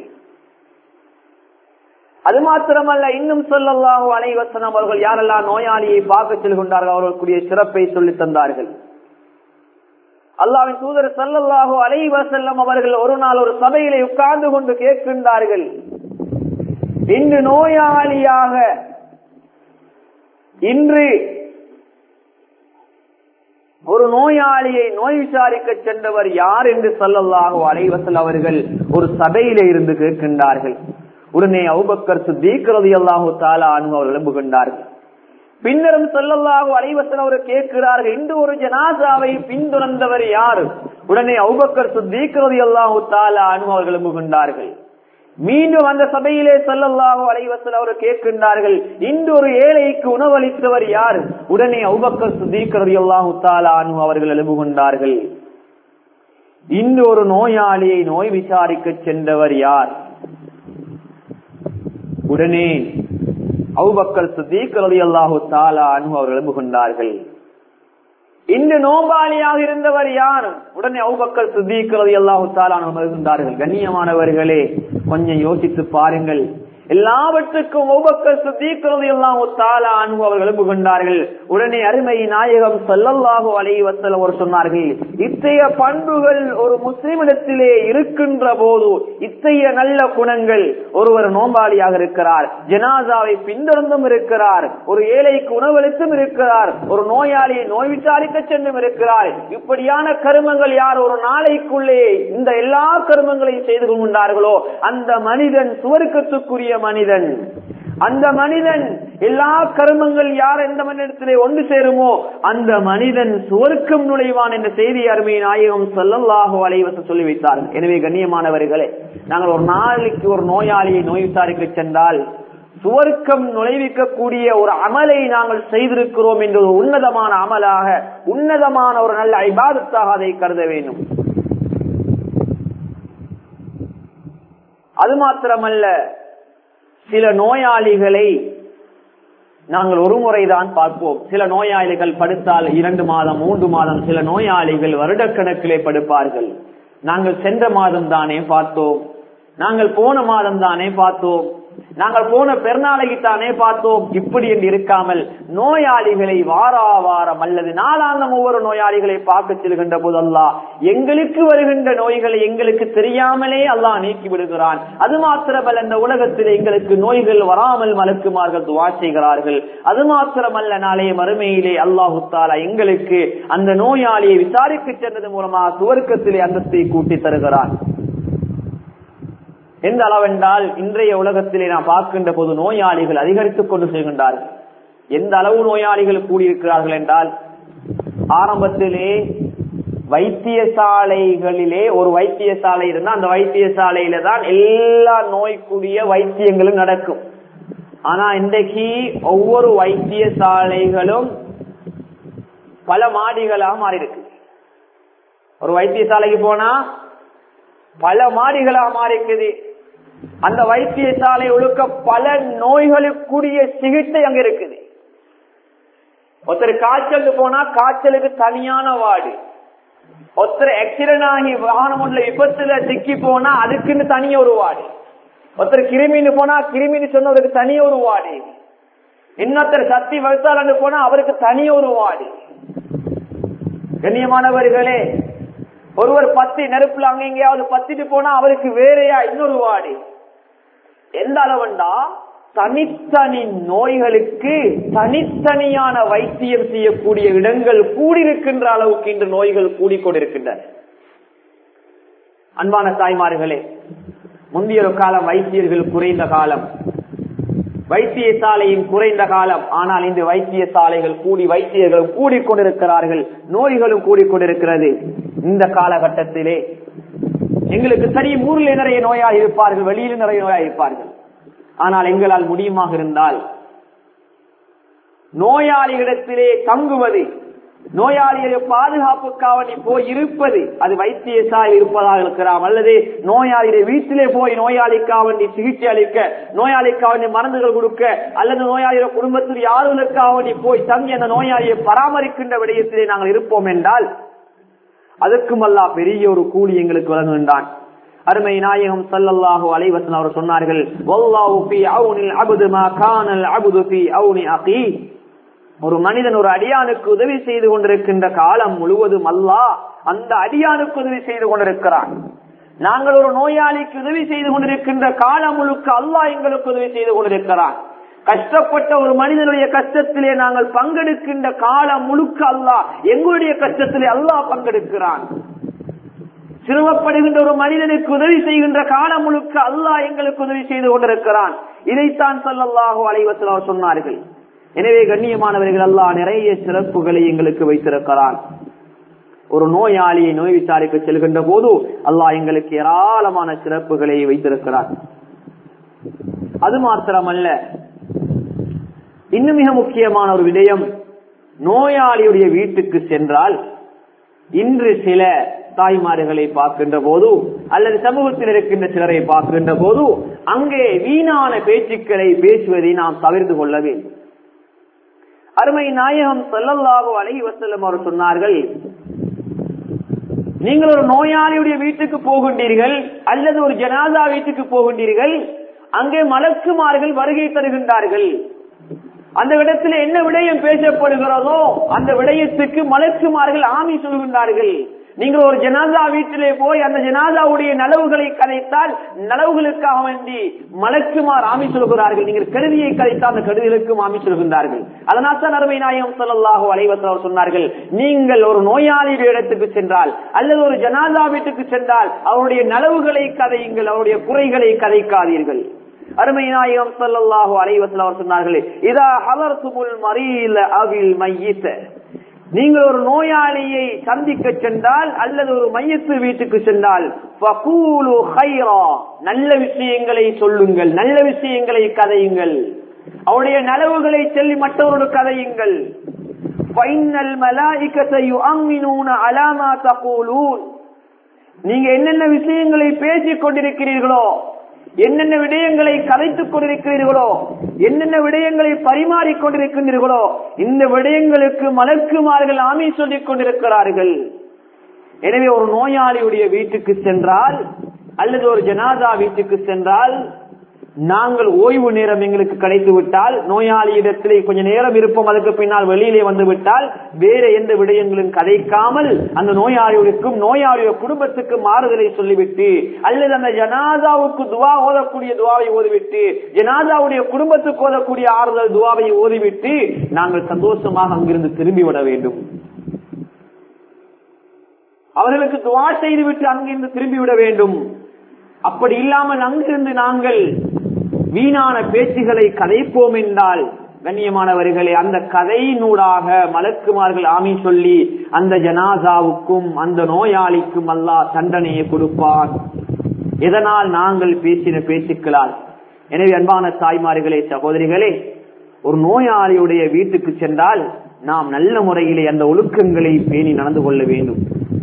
S1: அது மாத்திரமல்ல இன்னும் சொல்லல்லாஹோ அனைவசனம் அவர்கள் யாரெல்லாம் நோயாளியை பார்க்க செல்கின்றார்கள் அவர்களுக்குரிய சிறப்பை சொல்லி தந்தார்கள் அல்லாவின் தூதர் சல்லல்லாஹோ அலைவசல்லம் அவர்கள் ஒரு நாள் ஒரு சபையிலே உட்கார்ந்து கொண்டு கேட்கின்றார்கள் இன்று நோயாளியாக இன்று ஒரு நோயாளியை நோய் விசாரிக்க சென்றவர் யார் என்று சொல்லல்லாஹோ அலைவசல் அவர்கள் ஒரு சபையிலே இருந்து கேட்கின்றார்கள் உடனே அவுபக்கர் சுத்தீக்கிறது அல்லாஹு தாலா அனு அவர் எழும்புகின்றார்கள் பின்னரும் சொல்லல்லாஹு அலைவசன் அவர் கேட்கிறார்கள் இன்று ஒரு ஜனாசாவை பின்தொடர்ந்தவர் யார் உடனே அவுபக்கர் சுத்தீக்கிறது அல்லாஹு தாலா அனு அவர்கள் எழும்புகின்றார்கள் மீண்டும் அந்த சபையிலே சொல்லல்லாஹு அலைவசல் அவர் கேட்கின்றார்கள் இன்று ஒரு ஏழைக்கு உணவளித்தவர் யார் உடனே அவுபக்கர் சுத்தீக்கிறது அல்லாஹு தாலா அனு அவர்கள் எழும்புகின்றார்கள் இன்று ஒரு நோயாளியை நோய் விசாரிக்க சென்றவர் யார் உடனே அவுபக்கர் சுத்தீக் ரவி அல்லாஹு தாலா அனு அவர் எழும்புகின்றார்கள் இன்று நோபாளியாக இருந்தவர் யார் உடனே அவுபக்கர் சுத்தீக் ரவி அல்லாஹு தாலா எழுகின்றார்கள் கண்ணியமானவர்களே கொஞ்சம் யோசித்து பாருங்கள் எல்லாவற்றுக்கும் ஒவ்வொரு சுத்தீக்கிறது எல்லாம் தாலா அன்பு அவர்கள் எழுப்புகின்றார்கள் உடனே அருமை நாயகம் சொல்லல்லாஹோ அலை வசல் அவர் சொன்னார்கள் இத்தகைய பண்புகள் ஒரு முஸ்லிமிடத்திலே இருக்கின்ற போது இத்தகைய நல்ல குணங்கள் ஒருவர் நோம்பாளியாக இருக்கிறார் ஜனாசாவை பின்தொடர்ந்தும் இருக்கிறார் ஒரு ஏழைக்கு உணவளித்தும் இருக்கிறார் ஒரு நோயாளியை நோய் விசாரிக்க சென்றும் இருக்கிறார் இப்படியான கருமங்கள் யார் ஒரு நாளைக்குள்ளே இந்த எல்லா கருமங்களையும் செய்து கொண்டார்களோ அந்த மனிதன் சுவர்க்கத்துக்குரிய மனிதன் அந்த மனிதன் எல்லா கருமங்கள் யார் எந்த மனிதத்திலே ஒன்று சேருமோ அந்த மனிதன் சுவர்க்கம் நுழைவான் என்ற செய்தி அருமை நாயகம் சொல்லல்லாஹோ அலைவச சொல்லி வைத்தார்கள் எனவே கண்ணியமானவர்களே நாங்கள் ஒரு நாளைக்கு ஒரு நோயாளியை நோய் விசாரிக்க சென்றால் சுவர்க்கம் நுழைவிக்கக்கூடிய ஒரு அமலை நாங்கள் செய்திருக்கிறோம் என்ற ஒரு உன்னதமான அமலாக உன்னதமான ஒரு நல்ல ஐபாதத்தாக அதை கருத வேண்டும் அது மாத்திரமல்ல சில நோயாளிகளை நாங்கள் ஒரு முறைதான் பார்ப்போம் சில நோயாளிகள் படுத்தால் இரண்டு மாதம் மூன்று மாதம் சில நோயாளிகள் வருடக்கணக்கிலே படுப்பார்கள் நாங்கள் சென்ற மாதம் தானே பார்த்தோம் நாங்கள் போன மாதம் தானே பார்த்தோம் நாங்கள் போன பெருநாளைக்கு தானே பார்த்தோம் இப்படி என்று இருக்காமல் நோயாளிகளை வாரா வாரம் அல்லது நாளாந்தம் ஒவ்வொரு நோயாளிகளை பார்க்க செல்கின்ற போது அல்லா எங்களுக்கு வருகின்ற நோய்களை எங்களுக்கு தெரியாமலே அல்லாஹ் நீக்கி விடுகிறான் அது மாத்திரமல்ல இந்த உலகத்தில் எங்களுக்கு நோய்கள் வராமல் மலக்குமார்கள் துவா செய்கிறார்கள் அது மாத்திரமல்ல நாளைய மறுமையிலே அல்லாஹு தாலா எங்களுக்கு அந்த நோயாளியை விசாரிக்க சென்றது மூலமாக சுவர்க்கத்திலே அந்தஸ்தை கூட்டி தருகிறான் எந்த அளவென்றால் இன்றைய உலகத்திலே நாம் பார்க்கின்ற போது நோயாளிகள் அதிகரித்துக் கொண்டு செல்கின்றார்கள் எந்த அளவு நோயாளிகள் கூடியிருக்கிறார்கள் என்றால் ஆரம்பத்திலே வைத்தியசாலைகளிலே ஒரு வைத்தியசாலை இருந்தால் அந்த வைத்தியசாலையில தான் எல்லா நோய்க்குரிய வைத்தியங்களும் நடக்கும் ஆனா இன்றைக்கு ஒவ்வொரு வைத்தியசாலைகளும் பல மாடிகளாக மாறி இருக்கு ஒரு வைத்தியசாலைக்கு போனா பல மாடிகளாக மாறி இருக்குது அந்த வைத்தியசாலை ஒழுக்க பல நோய்களுக்குரிய சிகிச்சை அங்க இருக்குது ஒருத்தர் காய்ச்சல் போனா காய்ச்சலுக்கு தனியான வார்டு ஒருத்தர் ஆக்சிடென்ட் ஆகி வாகனம் ஒன்றுல விபத்துல சிக்கி போனா அதுக்குன்னு தனிய ஒரு வார்டு ஒருத்தர் கிருமின்னு போனா கிருமின்னு சொன்னவருக்கு தனி ஒரு வார்டு இன்னொருத்தர் சக்தி வகுத்தாளன்னு போனா அவருக்கு தனி ஒரு வார்டு கண்ணியமானவர்களே ஒருவர் பத்தி நெருப்புல அங்க எங்கேயாவது பத்திட்டு போனா அவருக்கு வேறையா இன்னொரு வாடி எந்த அளவுண்டா தனித்தனி நோய்களுக்கு தனித்தனியான வைத்தியம் செய்யக்கூடிய இடங்கள் கூடியிருக்கின்ற அளவுக்கு இன்று நோய்கள் கூடிக்கொண்டிருக்கின்றன அன்பான தாய்மார்களே முந்தைய ஒரு காலம் வைத்தியர்கள் குறைந்த காலம் வைத்தியசாலையின் குறைந்த காலம் ஆனால் இந்த வைத்தியசாலைகள் கூடி வைத்தியர்களும் கூடிக்கொண்டிருக்கிறார்கள் நோய்களும் கூடிக்கொண்டிருக்கிறது இந்த காலகட்டத்திலே எங்களுக்கு தெரியும் ஊரில் நிறைய நோயாக இருப்பார்கள் வெளியில் நிறைய நோயாக இருப்பார்கள் ஆனால் எங்களால் முடியுமாக இருந்தால் நோயாளிகளிடத்திலே தங்குவது நோயாளிகளை பாதுகாப்புக்காக நீ போய் இருப்பது அது வைத்தியசாலை இருப்பதாக இருக்கலாம் அல்லது நோயாளியை வீட்டிலே போய் நோயாளிக்காக நீ சிகிச்சை அளிக்க நோயாளிக்காக நீ மருந்துகள் கொடுக்க அல்லது நோயாளிய குடும்பத்தில் யாருக்காக நீ போய் தங்கி அந்த நோயாளியை பராமரிக்கின்ற விடயத்திலே நாங்கள் இருப்போம் என்றால் அதற்கும் அல்லா பெரிய ஒரு கூலி எங்களுக்கு வழங்குகின்றான் அருமை நாயகம் சல்லல்லாஹு அலைவசன் அவர் சொன்னார்கள் ஒரு மனிதன் ஒரு அடியானுக்கு உதவி செய்து கொண்டிருக்கின்ற காலம் முழுவதும் அல்லா அந்த அடியானுக்கு உதவி செய்து கொண்டிருக்கிறான் நாங்கள் ஒரு நோயாளிக்கு உதவி செய்து கொண்டிருக்கின்ற காலம் முழுக்க அல்லாஹ் எங்களுக்கு உதவி செய்து கொண்டிருக்கிறான் கஷ்டப்பட்ட ஒரு மனிதனுடைய கஷ்டத்திலே நாங்கள் பங்கெடுக்கின்ற காலம் முழுக்க அல்லாஹ் எங்களுடைய கஷ்டத்திலே அல்லாஹ் பங்கெடுக்கிறான் சிரமப்படுகின்ற ஒரு மனிதனுக்கு உதவி செய்கின்ற காலம் முழுக்க அல்லாஹ் எங்களுக்கு உதவி செய்து கொண்டிருக்கிறான் இதைத்தான் சொல்லல்லாஹோ அலைவசல் சொன்னார்கள் எனவே கண்ணியமானவர்கள் அல்லாஹ் நிறைய சிறப்புகளை எங்களுக்கு வைத்திருக்கிறான் ஒரு நோயாளியை நோய் விசாரிக்க செல்கின்ற போது அல்லாஹ் எங்களுக்கு ஏராளமான சிறப்புகளை வைத்திருக்கிறார் அது மாத்திரமல்ல இன்னும் மிக முக்கியமான ஒரு விடயம் நோயாளியுடைய வீட்டுக்கு சென்றால் இன்று சில தாய்மார்களை பார்க்கின்ற போது அல்லது சமூகத்தில் இருக்கின்ற சிலரை பார்க்கின்ற போது அங்கே வீணான பேச்சுக்களை பேசுவதை நாம் தவிர்த்து கொள்ள வேண்டும் அருமை நாயகம் சொல்லல்லாகோ அழகி வசல்லம் அவர் சொன்னார்கள் நீங்கள் ஒரு நோயாளியுடைய வீட்டுக்கு போகின்றீர்கள் அல்லது ஒரு ஜனாதா வீட்டுக்கு போகின்றீர்கள் அங்கே மலக்குமார்கள் வருகை தருகின்றார்கள் அந்த விடத்தில் என்ன விடயம் பேசப்படுகிறதோ அந்த விடயத்துக்கு மலக்குமார்கள் ஆமி சொல்கின்றார்கள் நீங்கள் ஒரு ஜனாதா வீட்டிலே போய் அந்த ஜனாதாவுடைய நலவுகளை கதைத்தால் நலவுகளுக்காக வேண்டி மலக்குமார் ஆமி சொல்கிறார்கள் நீங்கள் கருதியை கதைத்தால் அந்த கருதிகளுக்கும் ஆமி சொல்கின்றார்கள் அதனால் தான் அருமை நாயகம் சொல்லலாக அலைவசர் சொன்னார்கள் நீங்கள் ஒரு நோயாளியுடைய இடத்துக்கு சென்றால் அல்லது ஒரு ஜனாதா வீட்டுக்கு சென்றால் அவருடைய நலவுகளை கதையுங்கள் அவருடைய குறைகளை கதைக்காதீர்கள் அருமை நாயகம் சொல்லல்லாஹு அலைவசல் அவர் சொன்னார்கள் இதா ஹலர் துமுல் மறியல அவில் மையித்த நீங்கள் ஒரு நோயாளியை சந்திக்க சென்றால் அல்லது ஒரு மையத்து வீட்டுக்கு சென்றால் ஃபகூலு ஹைரா நல்ல விஷயங்களை சொல்லுங்கள் நல்ல விஷயங்களை கதையுங்கள் அவருடைய நலவுகளை சொல்லி மற்றவரோடு கதையுங்கள் ஃபைனல் மலாயிகத்தை யுஅம்மினூன அலா மா தகூலூன் நீங்க என்னென்ன விஷயங்களை பேசிக் கொண்டிருக்கிறீர்களோ என்னென்ன விடயங்களை கலைத்துக் கொண்டிருக்கிறீர்களோ என்னென்ன விடயங்களை பரிமாறிக் கொண்டிருக்கின்றீர்களோ இந்த விடயங்களுக்கு மலக்குமார்கள் ஆமி சொல்லிக் கொண்டிருக்கிறார்கள் எனவே ஒரு நோயாளியுடைய வீட்டுக்கு சென்றால் அல்லது ஒரு ஜனாதா வீட்டுக்கு சென்றால் நாங்கள் ஓய்வு நேரம் எங்களுக்கு கிடைத்து விட்டால் நோயாளியிடத்திலே கொஞ்ச நேரம் இருப்போம் அதுக்கு பின்னால் வெளியிலே வந்து விட்டால் வேற எந்த விடயங்களும் கதைக்காமல் அந்த நோயாளிகளுக்கும் நோயாளிய குடும்பத்துக்கு மாறுதலை சொல்லிவிட்டு அல்லது அந்த ஜனாதாவுக்கு துவா ஓதக்கூடிய துவாவை ஓதிவிட்டு ஜனாதாவுடைய குடும்பத்துக்கு ஓதக்கூடிய ஆறுதல் துவாவை ஓதிவிட்டு நாங்கள் சந்தோஷமாக அங்கிருந்து திரும்பி விட வேண்டும் அவர்களுக்கு துவா செய்துவிட்டு அங்கிருந்து திரும்பிவிட வேண்டும் அப்படி இல்லாமல் அங்கிருந்து நாங்கள் வீணான பேச்சுகளை கதைப்போம் என்றால் கண்ணியமானவர்களே அந்த கதையினூடாக மலக்குமார்கள் ஆமி சொல்லி அந்த ஜனாசாவுக்கும் அந்த நோயாளிக்கும் அல்லாஹ் தண்டனையை கொடுப்பார் எதனால் நாங்கள் பேசின பேச்சுக்களால் எனவே அன்பான தாய்மார்களே சகோதரிகளே ஒரு நோயாளியுடைய வீட்டுக்கு சென்றால் நாம் நல்ல முறையிலே அந்த ஒழுக்கங்களை பேணி நடந்து கொள்ள வேண்டும்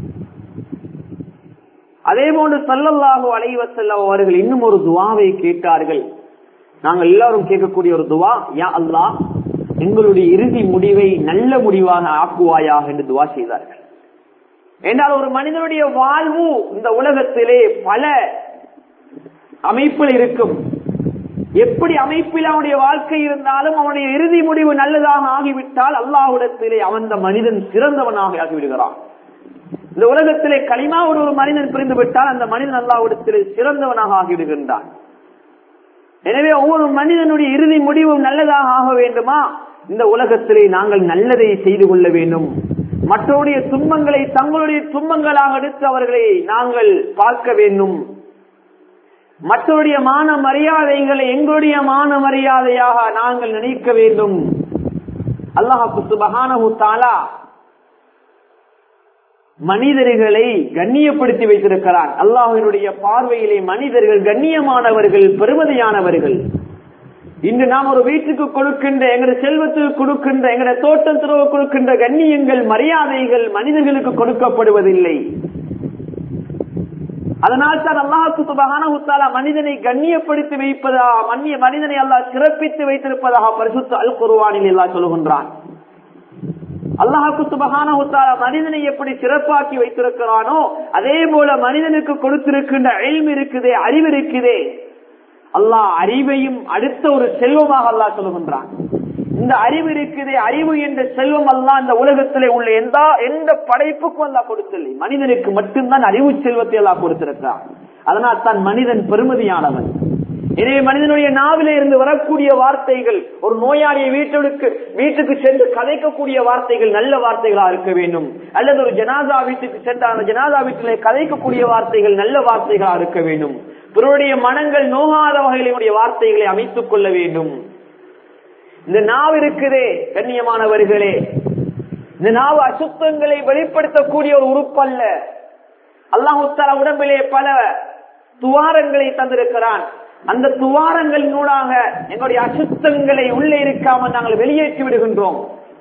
S1: அதே போன்று சல்லல்லாஹு அலைவசல்லம் அவர்கள் இன்னும் ஒரு துவாவை கேட்டார்கள் நாங்கள் எல்லாரும் கேட்கக்கூடிய ஒரு துவா யா அல்லாஹ் எங்களுடைய இறுதி முடிவை நல்ல முடிவாக ஆக்குவாயாக என்று துவா செய்தார்கள் என்றால் ஒரு மனிதனுடைய வாழ்வு இந்த உலகத்திலே பல அமைப்பில் இருக்கும் எப்படி அமைப்பில் அவனுடைய வாழ்க்கை இருந்தாலும் அவனுடைய இறுதி முடிவு நல்லதாக ஆகிவிட்டால் அல்லாஹ்விடத்திலே அவன் மனிதன் சிறந்தவனாக ஆகிவிடுகிறான் இந்த உலகத்திலே களிமாவோடு ஒரு மனிதன் பிரிந்து விட்டால் அந்த மனிதன் அல்லாவிடத்திலே சிறந்தவனாக ஆகிவிடுகின்றான் எனவே ஒவ்வொரு மனிதனுடைய இறுதி முடிவும் நல்லதாக ஆக வேண்டுமா இந்த உலகத்திலே நாங்கள் நல்லதை செய்து கொள்ள வேண்டும் மற்றவருடைய துன்பங்களை தங்களுடைய துன்பங்களாக எடுத்து அவர்களை நாங்கள் பார்க்க வேண்டும் மற்றவருடைய மான மரியாதைகளை எங்களுடைய மான மரியாதையாக நாங்கள் நினைக்க வேண்டும் அல்லாஹு சுபஹானஹு தாலா மனிதர்களை கண்ணியப்படுத்தி வைத்திருக்கிறான் அல்லாஹினுடைய பார்வையிலே மனிதர்கள் கண்ணியமானவர்கள் பெருமதியானவர்கள் இன்று நாம் ஒரு வீட்டுக்கு கொடுக்கின்ற எங்களுடைய செல்வத்துக்கு கொடுக்கின்ற எங்களுடைய தோட்டத்திற்கு கொடுக்கின்ற கண்ணியங்கள் மரியாதைகள் மனிதர்களுக்கு கொடுக்கப்படுவதில்லை அதனால் தான் அல்லாஹுக்கு சுபகான உத்தாலா மனிதனை கண்ணியப்படுத்தி வைப்பதா மன்னிய மனிதனை அல்லாஹ் சிறப்பித்து வைத்திருப்பதாக பரிசுத்த அல் குருவானில் எல்லாம் சொல்லுகின்றான் அல்லாஹுக்கு சுபகான உத்தாலா மனிதனை எப்படி சிறப்பாக்கி வைத்திருக்கிறானோ அதே போல மனிதனுக்கு கொடுத்திருக்கின்ற அழிவு இருக்குதே அறிவு இருக்குதே அல்லாஹ் அறிவையும் அடுத்த ஒரு செல்வமாக அல்லாஹ் சொல்லுகின்றான் இந்த அறிவு இருக்குதே அறிவு என்ற செல்வம் அல்லா இந்த உலகத்திலே உள்ள எந்த எந்த படைப்புக்கும் அல்லா கொடுத்தில்லை மனிதனுக்கு மட்டும்தான் அறிவு செல்வத்தை எல்லாம் கொடுத்திருக்கிறான் அதனால் தான் மனிதன் பெருமதியானவன் எனவே மனிதனுடைய நாவிலே இருந்து வரக்கூடிய வார்த்தைகள் ஒரு நோயாளியை வீட்டுக்கு வீட்டுக்கு சென்று கதைக்கக்கூடிய வார்த்தைகள் நல்ல வார்த்தைகளா இருக்க வேண்டும் அல்லது ஒரு ஜனாதா வீட்டுக்கு சென்ற அந்த ஜனாதா வீட்டிலே கதைக்கக்கூடிய வார்த்தைகள் நல்ல வார்த்தைகளா இருக்க வேண்டும் பிறருடைய மனங்கள் நோகாத வகையிலுடைய வார்த்தைகளை அமைத்துக் கொள்ள வேண்டும் இந்த நாவு இருக்குதே கண்ணியமானவர்களே இந்த நாவு அசுத்தங்களை வெளிப்படுத்தக்கூடிய ஒரு உறுப்பல்ல அல்லாஹுத்தால உடம்பிலே பல துவாரங்களை தந்திருக்கிறான் அந்த துவாரங்களினூடாக எங்களுடைய அசுத்தங்களை உள்ளே இருக்காமல் நாங்கள் வெளியேற்றி விடுகின்றோம்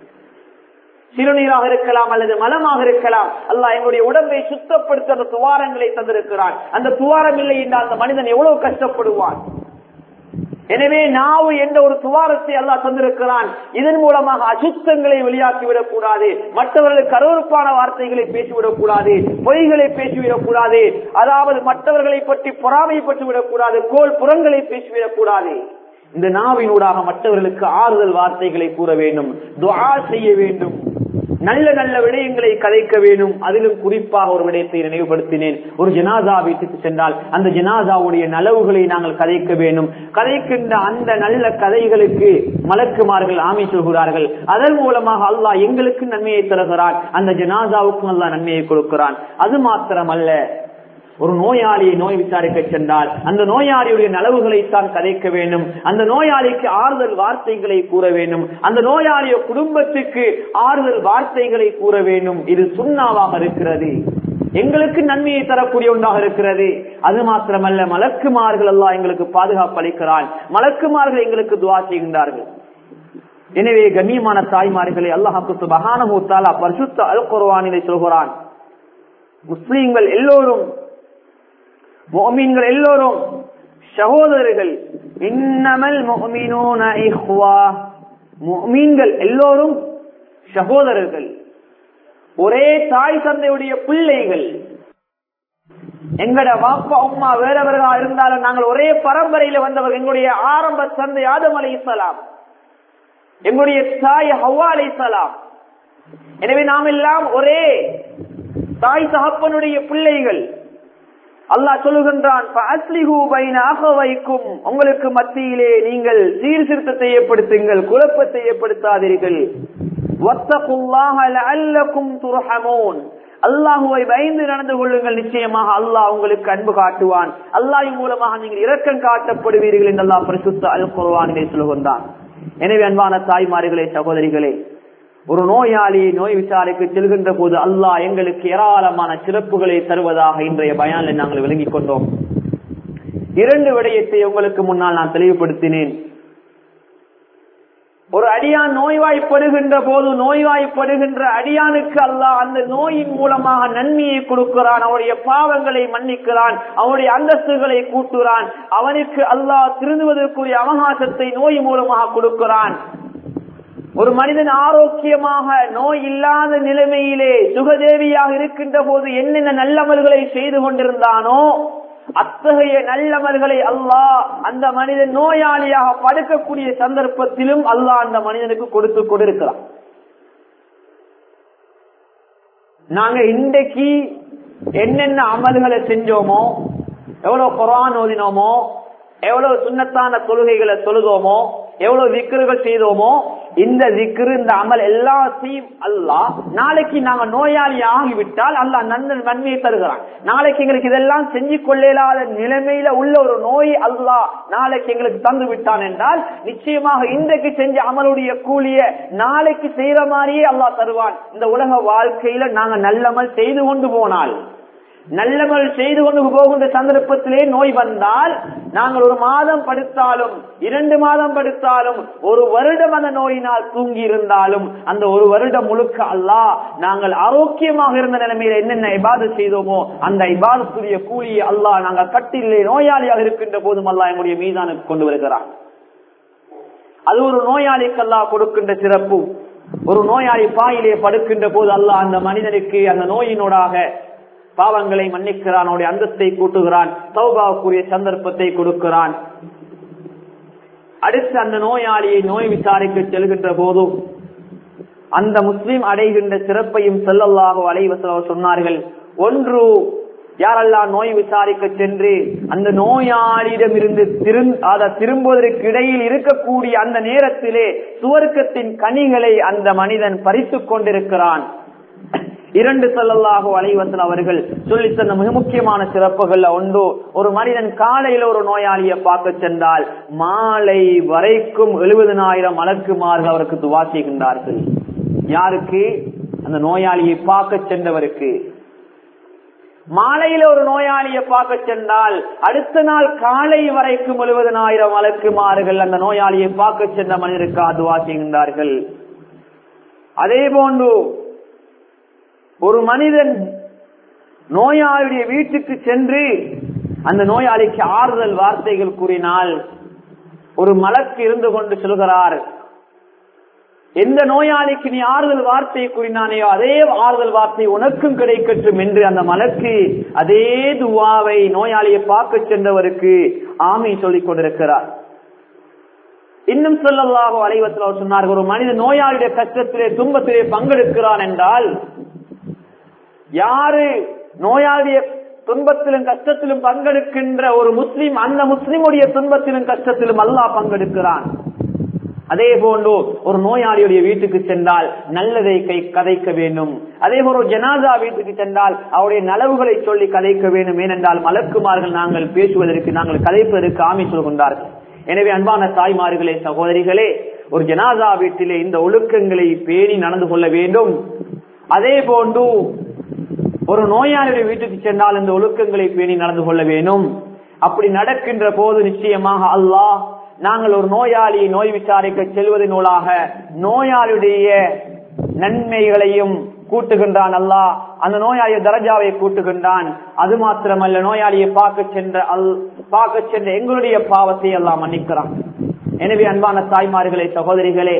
S1: சிறுநீராக இருக்கலாம் அல்லது மலமாக இருக்கலாம் அல்லாஹ் எங்களுடைய உடம்பை சுத்தப்படுத்த அந்த துவாரங்களை தந்திருக்கிறான் அந்த துவாரம் இல்லை என்றால் அந்த மனிதன் எவ்வளவு கஷ்டப்படுவான் எனவே நாவு என்ற ஒரு துவாரத்தை அல்லாஹ் தந்திருக்கிறான் இதன் மூலமாக அசுத்தங்களை வெளியாக்கி விடக்கூடாது மற்றவர்களுக்கு அருவறுப்பான வார்த்தைகளை பேசிவிடக் கூடாது பொய்களை பேசிவிடக் கூடாது அதாவது மற்றவர்களை பற்றி பொறாமைப்பட்டு விடக்கூடாது கோல் புறங்களை பேசிவிடக் கூடாது இந்த நாவினூடாக மற்றவர்களுக்கு ஆறுதல் வார்த்தைகளை கூற வேண்டும் துவா செய்ய வேண்டும் நல்ல நல்ல விடயங்களை கதைக்க வேண்டும் அதிலும் குறிப்பாக ஒரு விடயத்தை நினைவுபடுத்தினேன் ஒரு ஜனாதா வீட்டுக்கு சென்றால் அந்த ஜனாதாவுடைய நலவுகளை நாங்கள் கதைக்க வேண்டும் கதைக்கின்ற அந்த நல்ல கதைகளுக்கு மலக்குமார்கள் ஆமை சொல்கிறார்கள் அதன் மூலமாக அல்லாஹ் எங்களுக்கு நன்மையை தருகிறான் அந்த ஜனாதாவுக்கும் அல்லாஹ் நன்மையை கொடுக்கிறான் அது மாத்திரமல்ல ஒரு நோயாளியை நோய் விசாரிக்க சென்றால் அந்த நோயாளியுடைய நலவுகளை தான் கதைக்க வேண்டும் அந்த நோயாளிக்கு ஆறுதல் வார்த்தைகளை கூற வேண்டும் அந்த நோயாளிய குடும்பத்துக்கு ஆறுதல் வார்த்தைகளை கூற வேண்டும் இது சுண்ணாவாக இருக்கிறது எங்களுக்கு நன்மையை தரக்கூடிய ஒன்றாக இருக்கிறது அது மாத்திரமல்ல மலக்குமார்கள் எல்லாம் எங்களுக்கு பாதுகாப்பு அளிக்கிறான் மலக்குமார்கள் எங்களுக்கு துவா செய்கின்றார்கள் எனவே கண்ணியமான தாய்மார்களை அல்லாஹாக்கு சுபகானமூத்தாலா பரிசுத்த அல் குர்வானிலை சொல்கிறான் முஸ்லீம்கள் எல்லோரும் மோமீன்கள் எல்லோரும் சகோதரர்கள் இன்னமல் மோமீனோன மோமீன்கள் எல்லோரும் சகோதரர்கள் ஒரே தாய் தந்தையுடைய பிள்ளைகள் எங்கட வாப்பா அம்மா வேறவர்களா இருந்தாலும் நாங்கள் ஒரே பரம்பரையில வந்தவர்கள் எங்களுடைய ஆரம்ப தந்தை ஆதம் அலை இஸ்லாம் எங்களுடைய தாய் ஹவா அலை இஸ்லாம் எனவே நாம் எல்லாம் ஒரே தாய் தகப்பனுடைய பிள்ளைகள் அல்லாஹ் சொல்லுகின்றான் வைக்கும் உங்களுக்கு மத்தியிலே நீங்கள் சீர்திருத்தத்தை ஏற்படுத்துங்கள் குழப்பத்தை ஏற்படுத்தாதீர்கள் அல்லாஹுவை பயந்து நடந்து கொள்ளுங்கள் நிச்சயமாக அல்லாஹ் உங்களுக்கு அன்பு காட்டுவான் அல்லாஹின் மூலமாக நீங்கள் இரக்கம் காட்டப்படுவீர்கள் என்று அல்லாஹ் பரிசுத்த அல் குர்வானிலே சொல்லுகின்றான் எனவே அன்பான தாய்மார்களே சகோதரிகளே ஒரு நோயாளி நோய் விசாரிக்க செல்கின்ற போது அல்லாஹ் எங்களுக்கு ஏராளமான சிறப்புகளை தருவதாக இன்றைய பயானில் நாங்கள் விளங்கிக் கொண்டோம் இரண்டு விடயத்தை உங்களுக்கு முன்னால் நான் தெளிவுபடுத்தினேன் ஒரு அடியான் நோய்வாய்ப்படுகின்ற போது நோய்வாய்ப்படுகின்ற அடியானுக்கு அல்லாஹ் அந்த நோயின் மூலமாக நன்மையை கொடுக்கிறான் அவருடைய பாவங்களை மன்னிக்கிறான் அவருடைய அந்தஸ்துகளை கூட்டுறான் அவனுக்கு அல்லாஹ் திருந்துவதற்குரிய அவகாசத்தை நோய் மூலமாக கொடுக்கிறான் ஒரு மனிதன் ஆரோக்கியமாக நோய் இல்லாத நிலைமையிலே சுகதேவியாக இருக்கின்ற போது என்னென்ன நல்லமல்களை செய்து கொண்டிருந்தானோ அத்தகைய நல்லமல்களை அல்லாஹ் அந்த மனிதன் நோயாளியாக படுக்கக்கூடிய சந்தர்ப்பத்திலும் அல்லாஹ் அந்த மனிதனுக்கு கொடுத்து கொண்டிருக்கிறான் நாங்க இன்றைக்கு என்னென்ன அமல்களை செஞ்சோமோ எவ்வளவு குரான் ஓதினோமோ எவ்வளவு சுண்ணத்தான தொழுகைகளை தொழுதோமோ எவ்வளவு விக்கிர்கள் செய்தோமோ இந்த விக்ரு இந்த அமல் எல்லாத்தையும் அல்லா நாளைக்கு நாங்க நோயாளி ஆகிவிட்டால் அல்லா நன்மை நன்மையை தருகிறான் நாளைக்கு எங்களுக்கு இதெல்லாம் செஞ்சு கொள்ளலாத நிலைமையில உள்ள ஒரு நோய் அல்லா நாளைக்கு எங்களுக்கு தந்து விட்டான் என்றால் நிச்சயமாக இன்றைக்கு செஞ்ச அமலுடைய கூலிய நாளைக்கு செய்யற மாதிரியே அல்லா தருவான் இந்த உலக வாழ்க்கையில நாங்க நல்லமல் செய்து கொண்டு போனால் நல்லமல் செய்து கொண்டு போகின்ற சந்தர்ப்பத்திலே நோய் வந்தால் நாங்கள் ஒரு மாதம் படுத்தாலும் இரண்டு மாதம் படுத்தாலும் ஒரு வருடம் அந்த நோயினால் தூங்கி இருந்தாலும் அந்த ஒரு வருடம் முழுக்க அல்லா நாங்கள் ஆரோக்கியமாக இருந்த நிலைமையில என்னென்ன இபாது செய்தோமோ அந்த இபாதத்துடைய கூலியை அல்லா நாங்கள் கட்டிலே நோயாளியாக இருக்கின்ற போதும் அல்லா எங்களுடைய மீதானுக்கு கொண்டு வருகிறார் அது ஒரு நோயாளிக்கு அல்லா கொடுக்கின்ற சிறப்பு ஒரு நோயாளி பாயிலே படுக்கின்ற போது அல்லாஹ் அந்த மனிதனுக்கு அந்த நோயினூடாக பாவங்களை மன்னிக்கிறான் அவனுடைய அந்தஸ்தை கூட்டுகிறான் சௌபாவுக்குரிய சந்தர்ப்பத்தை கொடுக்கிறான் அடுத்து அந்த நோயாளியை நோய் விசாரிக்க செல்கின்ற போதும் அந்த முஸ்லிம் அடைகின்ற சிறப்பையும் செல்லல்லாக அலைவசம் சொன்னார்கள் ஒன்று யாரெல்லாம் நோய் விசாரிக்க சென்று அந்த நோயாளியிடம் இருந்து திரும்புவதற்கு இடையில் இருக்கக்கூடிய அந்த நேரத்திலே சுவர்க்கத்தின் கனிகளை அந்த மனிதன் பறித்துக் கொண்டிருக்கிறான் இரண்டு சொல்லலாக அலைவசல் அவர்கள் சொல்லி தந்த மிக முக்கியமான சிறப்புகள் ஒன்று ஒரு மனிதன் காலையில ஒரு நோயாளியை பார்க்க சென்றால் மாலை வரைக்கும் எழுபதனாயிரம் மலக்குமார்கள் அவருக்கு துவா செய்கின்றார்கள் யாருக்கு அந்த நோயாளியை பார்க்க சென்றவருக்கு மாலையில ஒரு நோயாளியை பார்க்க சென்றால் அடுத்த நாள் காலை வரைக்கும் எழுபதனாயிரம் வழக்குமாறுகள் அந்த நோயாளியை பார்க்க சென்ற மனிதருக்கு அதுவா செய்கின்றார்கள் அதே போன்று ஒரு மனிதன் நோயாளியுடைய வீட்டுக்கு சென்று அந்த நோயாளிக்கு ஆறுதல் வார்த்தைகள் கூறினால் ஒரு மலக்கு இருந்து கொண்டு சொல்கிறார் எந்த நோயாளிக்கு நீ ஆறுதல் வார்த்தை கூறினானேயோ அதே ஆறுதல் வார்த்தை உனக்கும் கிடைக்கட்டும் என்று அந்த மலக்கு அதே துவாவை நோயாளியை பார்க்க சென்றவருக்கு ஆமை சொல்லிக் கொண்டிருக்கிறார் இன்னும் சொல்லலாக அலைவத்தில் சொன்னார்கள் ஒரு மனிதன் நோயாளியுடைய கஷ்டத்திலே துன்பத்திலே பங்கெடுக்கிறான் என்றால் யாரு நோயாளிய துன்பத்திலும் கஷ்டத்திலும் பங்கெடுக்கின்ற ஒரு முஸ்லீம் அந்த முஸ்லிமுடைய துன்பத்திலும் கஷ்டத்திலும் அல்லாஹ் பங்கெடுக்கிறான் அதே போன்று ஒரு நோயாளியுடைய வீட்டுக்கு சென்றால் நல்லதை கை கதைக்க வேண்டும் அதே போல ஒரு ஜனாதா வீட்டுக்கு சென்றால் அவருடைய நலவுகளை சொல்லி கதைக்க வேண்டும் ஏனென்றால் மலக்குமார்கள் நாங்கள் பேசுவதற்கு நாங்கள் கதைப்பதற்கு ஆமி சொல்கின்றார்கள் எனவே அன்பான தாய்மார்களே சகோதரிகளே ஒரு ஜனாதா வீட்டிலே இந்த ஒழுக்கங்களை பேணி நடந்து கொள்ள வேண்டும் அதே போன்று ஒரு நோயாளியுடைய வீட்டுக்கு சென்றால் இந்த ஒழுக்கங்களை பேணி நடந்து கொள்ள வேண்டும் அப்படி நடக்கின்ற போது நிச்சயமாக அல்லாஹ் நாங்கள் ஒரு நோயாளி நோய் விசாரிக்க செல்வதனூடாக நோயாளியுடைய நன்மைகளையும் கூட்டுகின்றான் அல்லாஹ் அந்த நோயாளிய தரஜாவை கூட்டுகின்றான் அது மாத்திரமல்ல நோயாளியை பார்க்க சென்ற அல் பார்க்க சென்ற எங்களுடைய பாவத்தை எல்லாம் மன்னிக்கிறான் எனவே அன்பான தாய்மார்களே சகோதரிகளே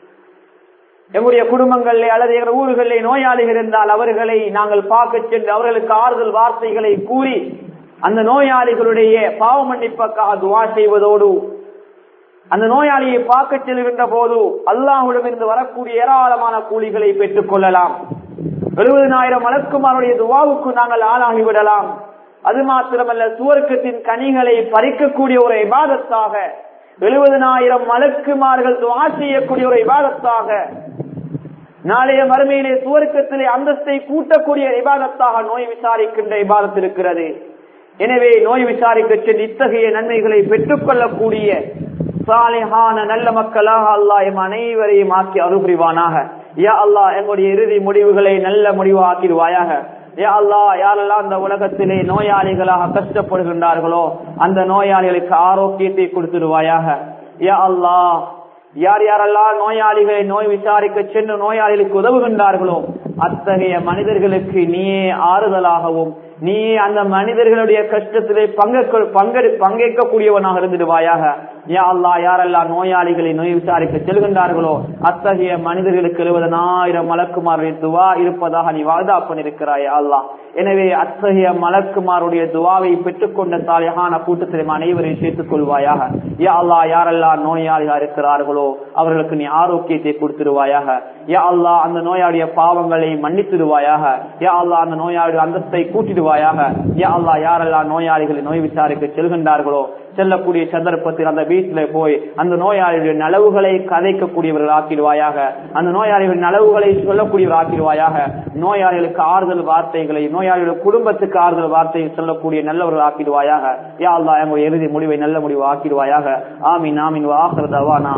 S1: எங்களுடைய குடும்பங்களிலே அல்லது எங்கள் ஊர்களிலே நோயாளிகள் இருந்தால் அவர்களை நாங்கள் பார்க்க சென்று அவர்களுக்கு ஆறுதல் வார்த்தைகளை கூறி அந்த நோயாளிகளுடைய பாவ மன்னிப்பக்காக துவா செய்வதோடு அந்த நோயாளியை பார்க்க செல்கின்ற போது அல்லாஹுடமிருந்து வரக்கூடிய ஏராளமான கூலிகளை பெற்றுக் கொள்ளலாம் எழுபதினாயிரம் மலக்குமாருடைய துவாவுக்கு நாங்கள் ஆளாகிவிடலாம் அது மாத்திரமல்ல சுவர்க்கத்தின் கனிகளை பறிக்கக்கூடிய ஒரு இபாதத்தாக எழுபதினாயிரம் மலக்குமார்கள் துவா செய்யக்கூடிய ஒரு இபாதத்தாக நாளைய மறுமையிலே சுவர்க்கத்திலே அந்தஸ்தை கூட்டக்கூடிய இபாதத்தாக நோய் விசாரிக்கின்ற இபாதத் இருக்கிறது எனவே நோய் விசாரிக்க சென்று இத்தகைய நன்மைகளை பெற்றுக் கொள்ளக்கூடிய சாலிஹான நல்ல மக்களாக அல்லாஹ் எம் அனைவரையும் ஆக்கி அருபுரிவானாக யா அல்லாஹ் எங்களுடைய இறுதி முடிவுகளை நல்ல முடிவாக்கிடுவாயாக யா அல்லாஹ் யாரெல்லாம் அந்த உலகத்திலே நோயாளிகளாக கஷ்டப்படுகின்றார்களோ அந்த நோயாளிகளுக்கு ஆரோக்கியத்தை கொடுத்துடுவாயாக யா அல்லாஹ் யார் யாரெல்லாம் நோயாளிகளை நோய் விசாரிக்க சென்று நோயாளிகளுக்கு உதவுகின்றார்களோ அத்தகைய மனிதர்களுக்கு நீயே ஆறுதலாகவும் நீ அந்த மனிதர்களுடைய கஷ்டத்திலே பங்கெடுக்க பங்கெடு பங்கேற்கக்கூடியவனாக இருந்துடுவாயாக யா அல்லா யாரெல்லாம் நோயாளிகளை நோய் விசாரிக்க செல்கின்றார்களோ அத்தகைய மனிதர்களுக்கு எழுபதனாயிரம் மலக்குமாருடைய துவா இருப்பதாக நீ வாதா பண்ணிருக்கிறாய் அல்லா எனவே அத்தகைய மலக்குமாருடைய துவாவை பெற்றுக்கொண்ட சாலையான கூட்டத்திலும் அனைவரையும் சேர்த்துக் கொள்வாயாக யா அல்லா யாரெல்லாம் நோயாளிகள் இருக்கிறார்களோ அவர்களுக்கு நீ ஆரோக்கியத்தை கொடுத்துருவாயாக யா அல்லா அந்த நோயாளிய பாவங்களை மன்னித்துடுவாயாக யா அல்லா அந்த நோயாளிய அந்தஸ்தை கூட்டிடுவாயாக யா அல்லா யாரெல்லாம் நோயாளிகளை நோய் விசாரிக்க செல்கின்றார்களோ செல்லக்கூடிய சந்தர்ப்பத்தில் அந்த வீட்டில போய் அந்த நோயாளியுடைய நலவுகளை கதைக்கக்கூடியவர்கள் ஆக்கிடுவாயாக அந்த நோயாளிகளின் நலவுகளை சொல்லக்கூடியவர் ஆக்கிடுவாயாக நோயாளிகளுக்கு ஆறுதல் வார்த்தைகளை நோயாளிகளுடைய குடும்பத்துக்கு ஆறுதல் வார்த்தையை சொல்லக்கூடிய நல்லவர்கள் ஆக்கிடுவாயாக யா அல்லா எங்களுடைய இறுதி முடிவை நல்ல முடிவு ஆக்கிடுவாயாக ஆமீன் ஆமீன் வாஹர் தவானா